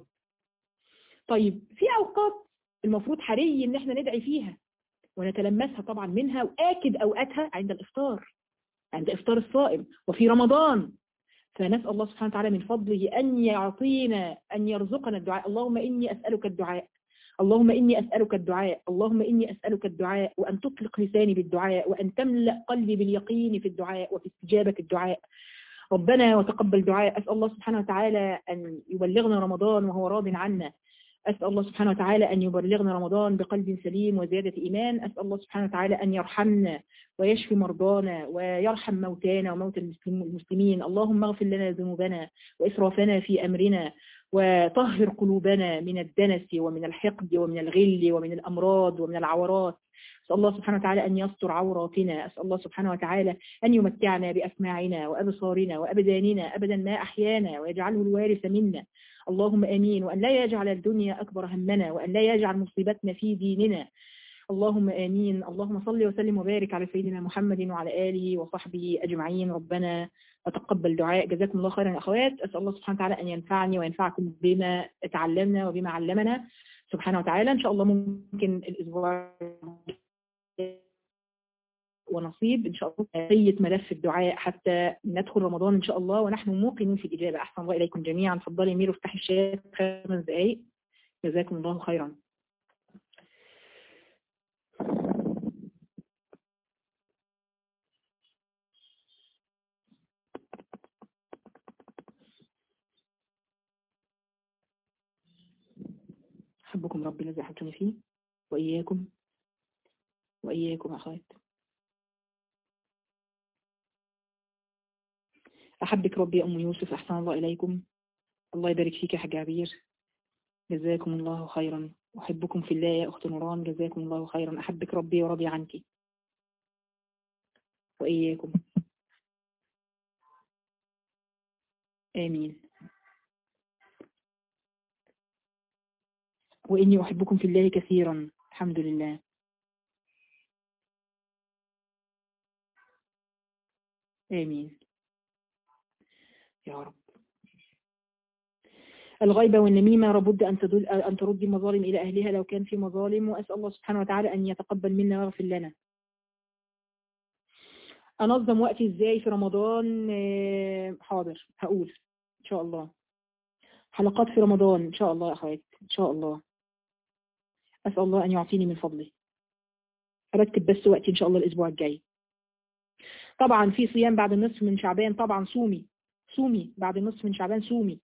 طيب في اوقات المفروض حري ان احنا ندعي فيها ونتلمسها طبعا منها واكد اوقاتها عند الافطار عند افطار الصائم وفي رمضان فنسال الله سبحانه وتعالى من فضله ان يعطينا ان يرزقنا الدعاء اللهم اني اسالك الدعاء اللهم إني أسألك الدعاء اللهم إني أسألك الدعاء وأن تطلق لساني بالدعاء وأن تملأ قلبي باليقين في الدعاء وفي استجابة الدعاء ربنا وتقبل دعاء أسأل الله سبحانه وتعالى أن يبلغنا رمضان وهو راض عنا أسأل الله سبحانه وتعالى أن يبلغنا رمضان بقلب سليم وزيادة إيمان أسأل الله سبحانه وتعالى أن يرحمنا ويشفي مرضانا ويرحم موتانا وموتى المسلمين اللهم اغفر لنا ذنوبنا وإسرافنا في أمرنا وطهر قلوبنا من الدنس ومن الحقد ومن الغل ومن الأمراض ومن العورات أسأل الله سبحانه وتعالى أن يستر عوراتنا أسأل الله سبحانه وتعالى أن يمتعنا بأسماعنا وأبصارنا وأبداننا أبدا ما أحيانا ويجعله الوارث منا اللهم آمين وأن لا يجعل الدنيا أكبر همنا وأن لا يجعل مصيبتنا في ديننا اللهم آمين اللهم صل وسلم وبارك على سيدنا محمد وعلى آله وصحبه أجمعين ربنا وتقبل دعاء جزاكم الله خيرا يا أخوات أسأل الله سبحانه وتعالى أن ينفعني وينفعكم بما تعلمنا وبما علمنا سبحانه وتعالى إن شاء الله ممكن الأسبوع ونصيب إن شاء الله قية ملف الدعاء حتى ندخل رمضان إن شاء الله ونحن موقنون في الإجابة أحسن الله إليكم جميعا تفضلي ميرو افتحي الشات خمس دقايق جزاكم الله خيرا أحبكم ربي الذي أحبتني فيه وإياكم وإياكم أخوات أحبك ربي أم يوسف أحسن الله إليكم الله يبارك فيك يا حاج عبير جزاكم الله خيرا أحبكم في الله يا أخت نوران جزاكم الله خيرا أحبك ربي ورضي عنك وإياكم آمين وإني أحبكم في الله كثيرا الحمد لله آمين يا رب الغيبة والنميمة لابد أن تدل أن ترد المظالم إلى أهلها لو كان في مظالم وأسأل الله سبحانه وتعالى أن يتقبل منا ويغفر لنا أنظم وقتي إزاي في رمضان حاضر هقول إن شاء الله حلقات في رمضان إن شاء الله يا أخوات إن شاء الله أسأل الله أن يعطيني من فضله أرتب بس وقتي إن شاء الله الأسبوع الجاي طبعا في صيام بعد النصف من شعبان طبعا صومي صومي بعد النصف من شعبان صومي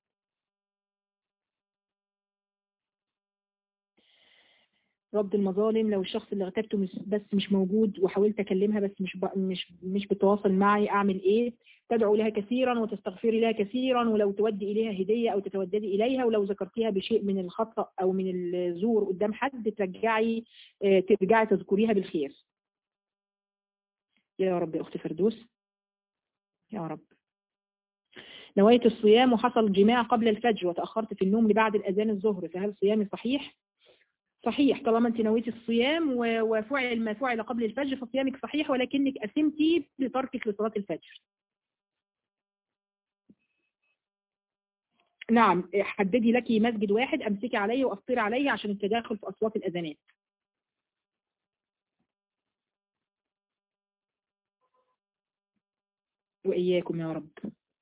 رد المظالم لو الشخص اللي اغتبته بس مش موجود وحاولت اكلمها بس مش ب... مش مش بتواصل معي اعمل ايه تدعو لها كثيرا وتستغفري لها كثيرا ولو تودي اليها هديه او تتوددي اليها ولو ذكرتيها بشيء من الخطا او من الزور قدام حد ترجعي ترجعي تذكريها بالخير يا رب يا اخت فردوس يا رب نويت الصيام وحصل جماع قبل الفجر وتاخرت في النوم لبعد الاذان الظهر فهل صيامي صحيح صحيح طالما انت نويتي الصيام وفعل ما فعل قبل الفجر فصيامك صحيح ولكنك أثمتي بتركك لصلاة الفجر نعم حددي لك مسجد واحد امسكي عليه وافطري عليه عشان التداخل في اصوات الاذانات واياكم يا رب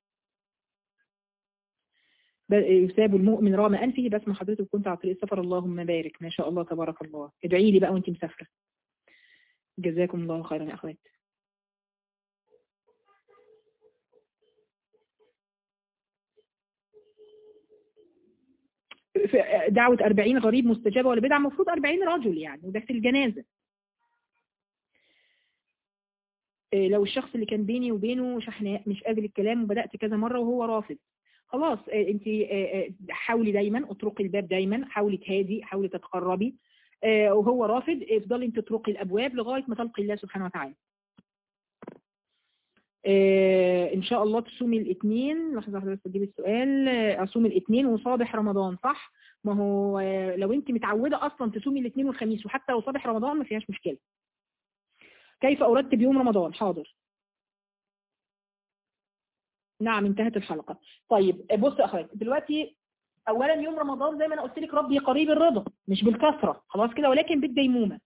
يساب المؤمن رغم أنفه بس ما حضرتك كنت على طريق السفر اللهم بارك ما شاء الله تبارك الله ادعي لي بقى وانت مسافرة جزاكم الله خيرا يا أخوات دعوة 40 غريب مستجابة ولا بدعة المفروض 40 رجل يعني وده في الجنازة لو الشخص اللي كان بيني وبينه شحناء مش قابل الكلام وبدأت كذا مرة وهو رافض خلاص انت حاولي دايما اطرقي الباب دايما حاولي تهادي حاولي تتقربي وهو رافض افضلي انت تطرقي الابواب لغايه ما تلقي الله سبحانه وتعالى ان شاء الله تصومي الاثنين لحظه واحده بس اجيب السؤال اصوم الاثنين وصابح رمضان صح ما هو لو انت متعوده اصلا تصومي الاثنين والخميس وحتى لو صابح رمضان ما فيهاش مشكله كيف ارتب يوم رمضان حاضر نعم انتهت الحلقة طيب بص يا اخوات دلوقتي اولا يوم رمضان زي ما انا قلت لك ربي قريب الرضا مش بالكثرة خلاص كده ولكن بالديمومة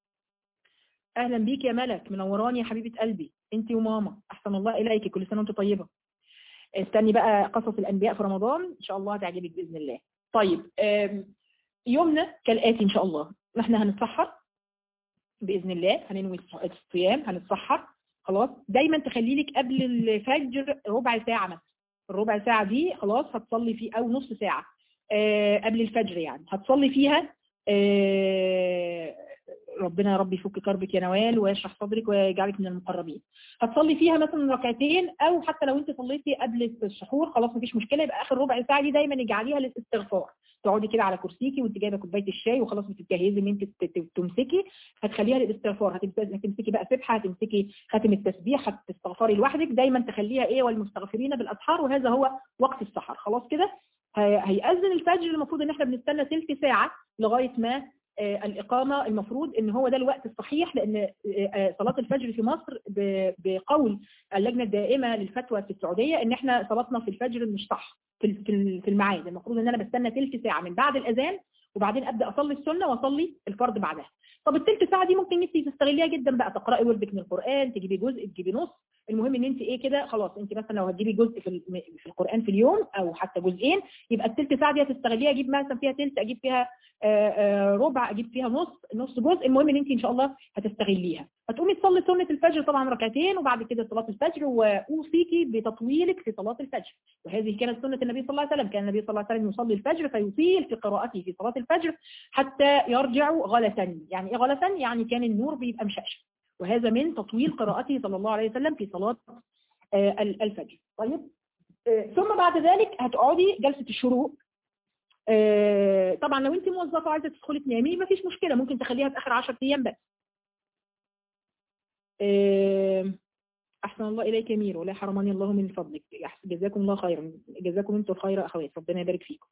اهلا بيك يا ملك منوراني يا حبيبة قلبي انت وماما احسن الله اليك كل سنة وانت طيبة استني بقى قصص الانبياء في رمضان ان شاء الله هتعجبك باذن الله طيب يومنا كالاتي ان شاء الله احنا هنتسحر باذن الله هننوي الصيام هنتسحر خلاص دايما تخلي لك قبل الفجر ربع ساعة مثلا الربع ساعة دي خلاص هتصلي فيه او نص ساعة آه قبل الفجر يعني هتصلي فيها آه ربنا يا رب يفك كربك يا نوال ويشرح صدرك ويجعلك من المقربين هتصلي فيها مثلا ركعتين او حتى لو انت صليتي قبل السحور خلاص مفيش مشكله يبقى اخر ربع ساعه دي دايما اجعليها للاستغفار تقعدي كده على كرسيكي وانت جايبه كوبايه الشاي وخلاص بتجهزي ان انت تمسكي هتخليها للاستغفار هتمسكي بقى سبحه هتمسكي خاتم التسبيح هتستغفري لوحدك دايما تخليها ايه والمستغفرين بالاسحار وهذا هو وقت السحر خلاص كده هيأذن الفجر المفروض ان احنا بنستنى ثلث ساعه لغايه ما الإقامة المفروض ان هو ده الوقت الصحيح لأن صلاة الفجر في مصر بقول اللجنة الدائمة للفتوى في السعودية ان احنا صلاتنا في الفجر مش صح في الميعاد المفروض ان انا بستنى ثلث ساعة من بعد الأذان وبعدين ابدا اصلي السنه واصلي الفرض بعدها طب الثلث ساعه دي ممكن انت تستغليها جدا بقى تقراي وردك من القران تجيبي جزء تجيبي نص المهم ان انت ايه كده خلاص انت مثلا لو هتجيبي جزء في في القران في اليوم او حتى جزئين يبقى الثلث ساعه دي هتستغليها اجيب مثلا فيها ثلث اجيب فيها آآ آآ ربع اجيب فيها نص نص جزء المهم ان انت ان شاء الله هتستغليها هتقومي تصلي سنه الفجر طبعا ركعتين وبعد كده صلاه الفجر واوصيكي بتطويلك في صلاه الفجر وهذه كانت سنه النبي صلى الله عليه وسلم كان النبي صلى الله عليه وسلم يصلي الفجر فيطيل في قراءته في صلاه الفجر حتى يرجع غلسا يعني ايه غلسا يعني كان النور بيبقى مشقشق وهذا من تطويل قراءته صلى الله عليه وسلم في صلاه الفجر طيب ثم بعد ذلك هتقعدي جلسه الشروق طبعا لو انت موظفه عايزه تدخلي تنامي مفيش مشكله ممكن تخليها في اخر 10 ايام بس احسن الله اليك يا ميرو لا حرمني الله من فضلك جزاكم الله خيرا جزاكم انتم الخير اخوات ربنا يبارك فيكم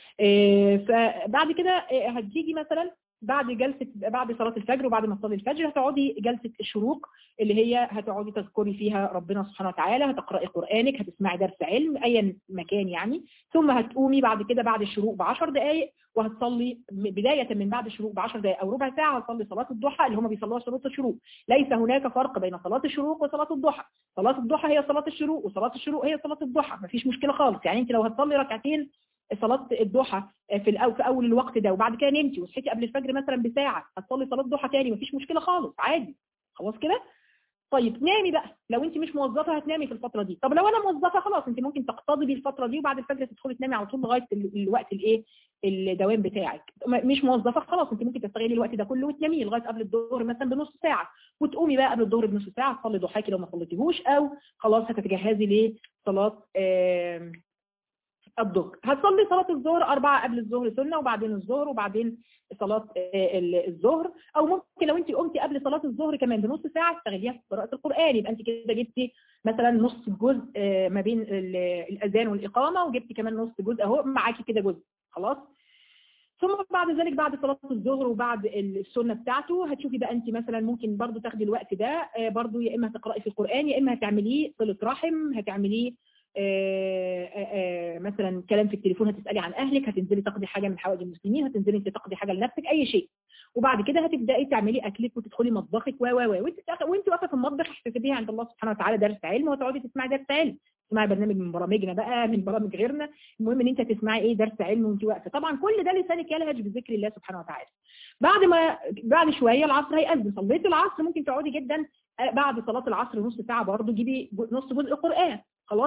فبعد كده هتيجي مثلا بعد جلسة بعد صلاة الفجر وبعد ما تصلي الفجر هتقعدي جلسة الشروق اللي هي هتقعدي تذكري فيها ربنا سبحانه وتعالى هتقرأي قرآنك هتسمعي درس علم أي مكان يعني ثم هتقومي بعد كده بعد الشروق بعشر دقايق وهتصلي بداية من بعد الشروق بعشر دقايق أو ربع ساعة هتصلي صلاة الضحى اللي هم بيصلوها صلاة الشروق ليس هناك فرق بين صلاة الشروق وصلاة الضحى صلاة الضحى هي صلاة الشروق وصلاة الشروق هي صلاة الضحى مفيش مشكلة خالص يعني انت لو هتصلي ركعتين صلاة الضحى في الأول في أول الوقت ده وبعد كده نمتي وصحيتي قبل الفجر مثلا بساعة هتصلي صلاة ضحى تاني مفيش مشكلة خالص عادي خلاص كده طيب نامي بقى لو انت مش موظفه هتنامي في الفتره دي طب لو انا موظفه خلاص انت ممكن تقتضي بالفتره دي وبعد الفجر تدخلي تنامي على طول لغايه الوقت الايه الدوام بتاعك مش موظفه خلاص انت ممكن تستغلي الوقت ده كله وتنامي لغايه قبل الظهر مثلا بنص ساعه وتقومي بقى قبل الظهر بنص ساعه تصلي ضحاكي لو ما صليتيهوش او خلاص هتتجهزي لصلاه آه الظهر هتصلي صلاة الظهر أربعة قبل الظهر سنة وبعدين الظهر وبعدين صلاة الظهر أو ممكن لو أنت قمتي قبل صلاة الظهر كمان بنص ساعة تستغليها في قراءة القرآن يبقى أنت كده جبتي مثلا نص جزء ما بين الأذان والإقامة وجبتي كمان نص جزء أهو معاكي كده جزء خلاص ثم بعد ذلك بعد صلاة الظهر وبعد السنة بتاعته هتشوفي بقى انت مثلا ممكن برضو تاخدي الوقت ده برضو يا اما هتقرأي في القرآن يا اما هتعمليه صلة رحم هتعمليه آآ آآ مثلا كلام في التليفون هتسألي عن أهلك هتنزلي تقضي حاجة من حوائج المسلمين هتنزلي انت تقضي حاجة لنفسك أي شيء وبعد كده هتبدأي تعملي أكلك وتدخلي مطبخك و و و وانت واقفة في المطبخ احتسبيها عند الله سبحانه وتعالى درس علم وتقعدي تسمعي درس علم تسمعي برنامج من برامجنا بقى من برامج غيرنا المهم ان انت تسمعي ايه درس علم وانت واقفه طبعا كل ده لسانك يلهج بذكر الله سبحانه وتعالى بعد ما بعد شويه العصر هيأذن صليتي العصر ممكن تقعدي جدا بعد صلاه العصر نص ساعه برضه جيبي نص جزء قران خلاص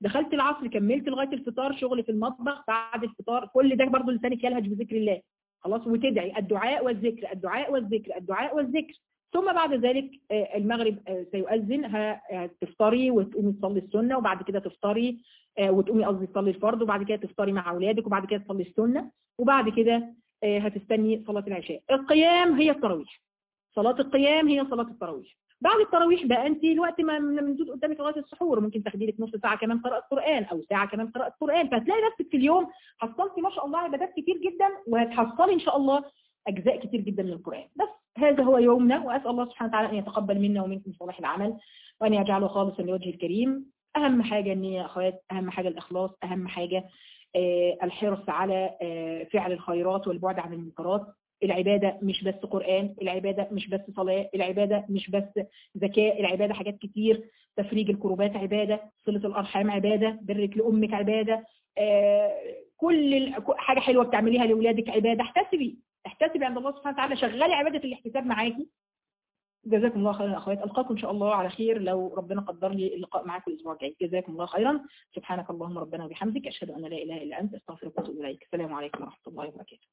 دخلت العصر كملت لغايه الفطار شغل في المطبخ بعد الفطار كل ده برضه لسانك يلهج بذكر الله خلاص وتدعي الدعاء والذكر الدعاء والذكر الدعاء والذكر ثم بعد ذلك المغرب سيؤذن هتفطري وتقومي تصلي السنه وبعد كده تفطري وتقومي قصدي تصلي الفرض وبعد كده تفطري مع اولادك وبعد كده تصلي السنه وبعد كده هتستني صلاه العشاء القيام هي التراويح صلاه القيام هي صلاه التراويح بعد التراويح بقى انت الوقت ما ممدود قدامك لغايه السحور ممكن تاخدي لك نص ساعه كمان قراءه قران او ساعه كمان قراءه قران فهتلاقي نفسك في اليوم حصلتي ما شاء الله عبادات كتير جدا وهتحصلي ان شاء الله اجزاء كتير جدا من القران بس هذا هو يومنا واسال الله سبحانه وتعالى ان يتقبل منا ومنكم صالح العمل وان يجعله خالصا لوجه الكريم اهم حاجه النيه يا اخوات اهم حاجه الاخلاص اهم حاجه آه الحرص على آه فعل الخيرات والبعد عن المنكرات العبادة مش بس قرآن العبادة مش بس صلاة العبادة مش بس زكاة العبادة حاجات كتير تفريج الكروبات عبادة صلة الأرحام عبادة برك لأمك عبادة آه كل حاجة حلوة بتعمليها لأولادك عبادة احتسبي احتسبي عند الله سبحانه وتعالى شغلي عبادة الاحتساب معاكي جزاكم الله خيرا اخوات القاكم ان شاء الله على خير لو ربنا قدر لي اللقاء معاكم الاسبوع الجاي جزاكم الله خيرا سبحانك اللهم ربنا وبحمدك اشهد ان لا اله الا انت استغفرك واتوب اليك السلام عليكم ورحمه الله وبركاته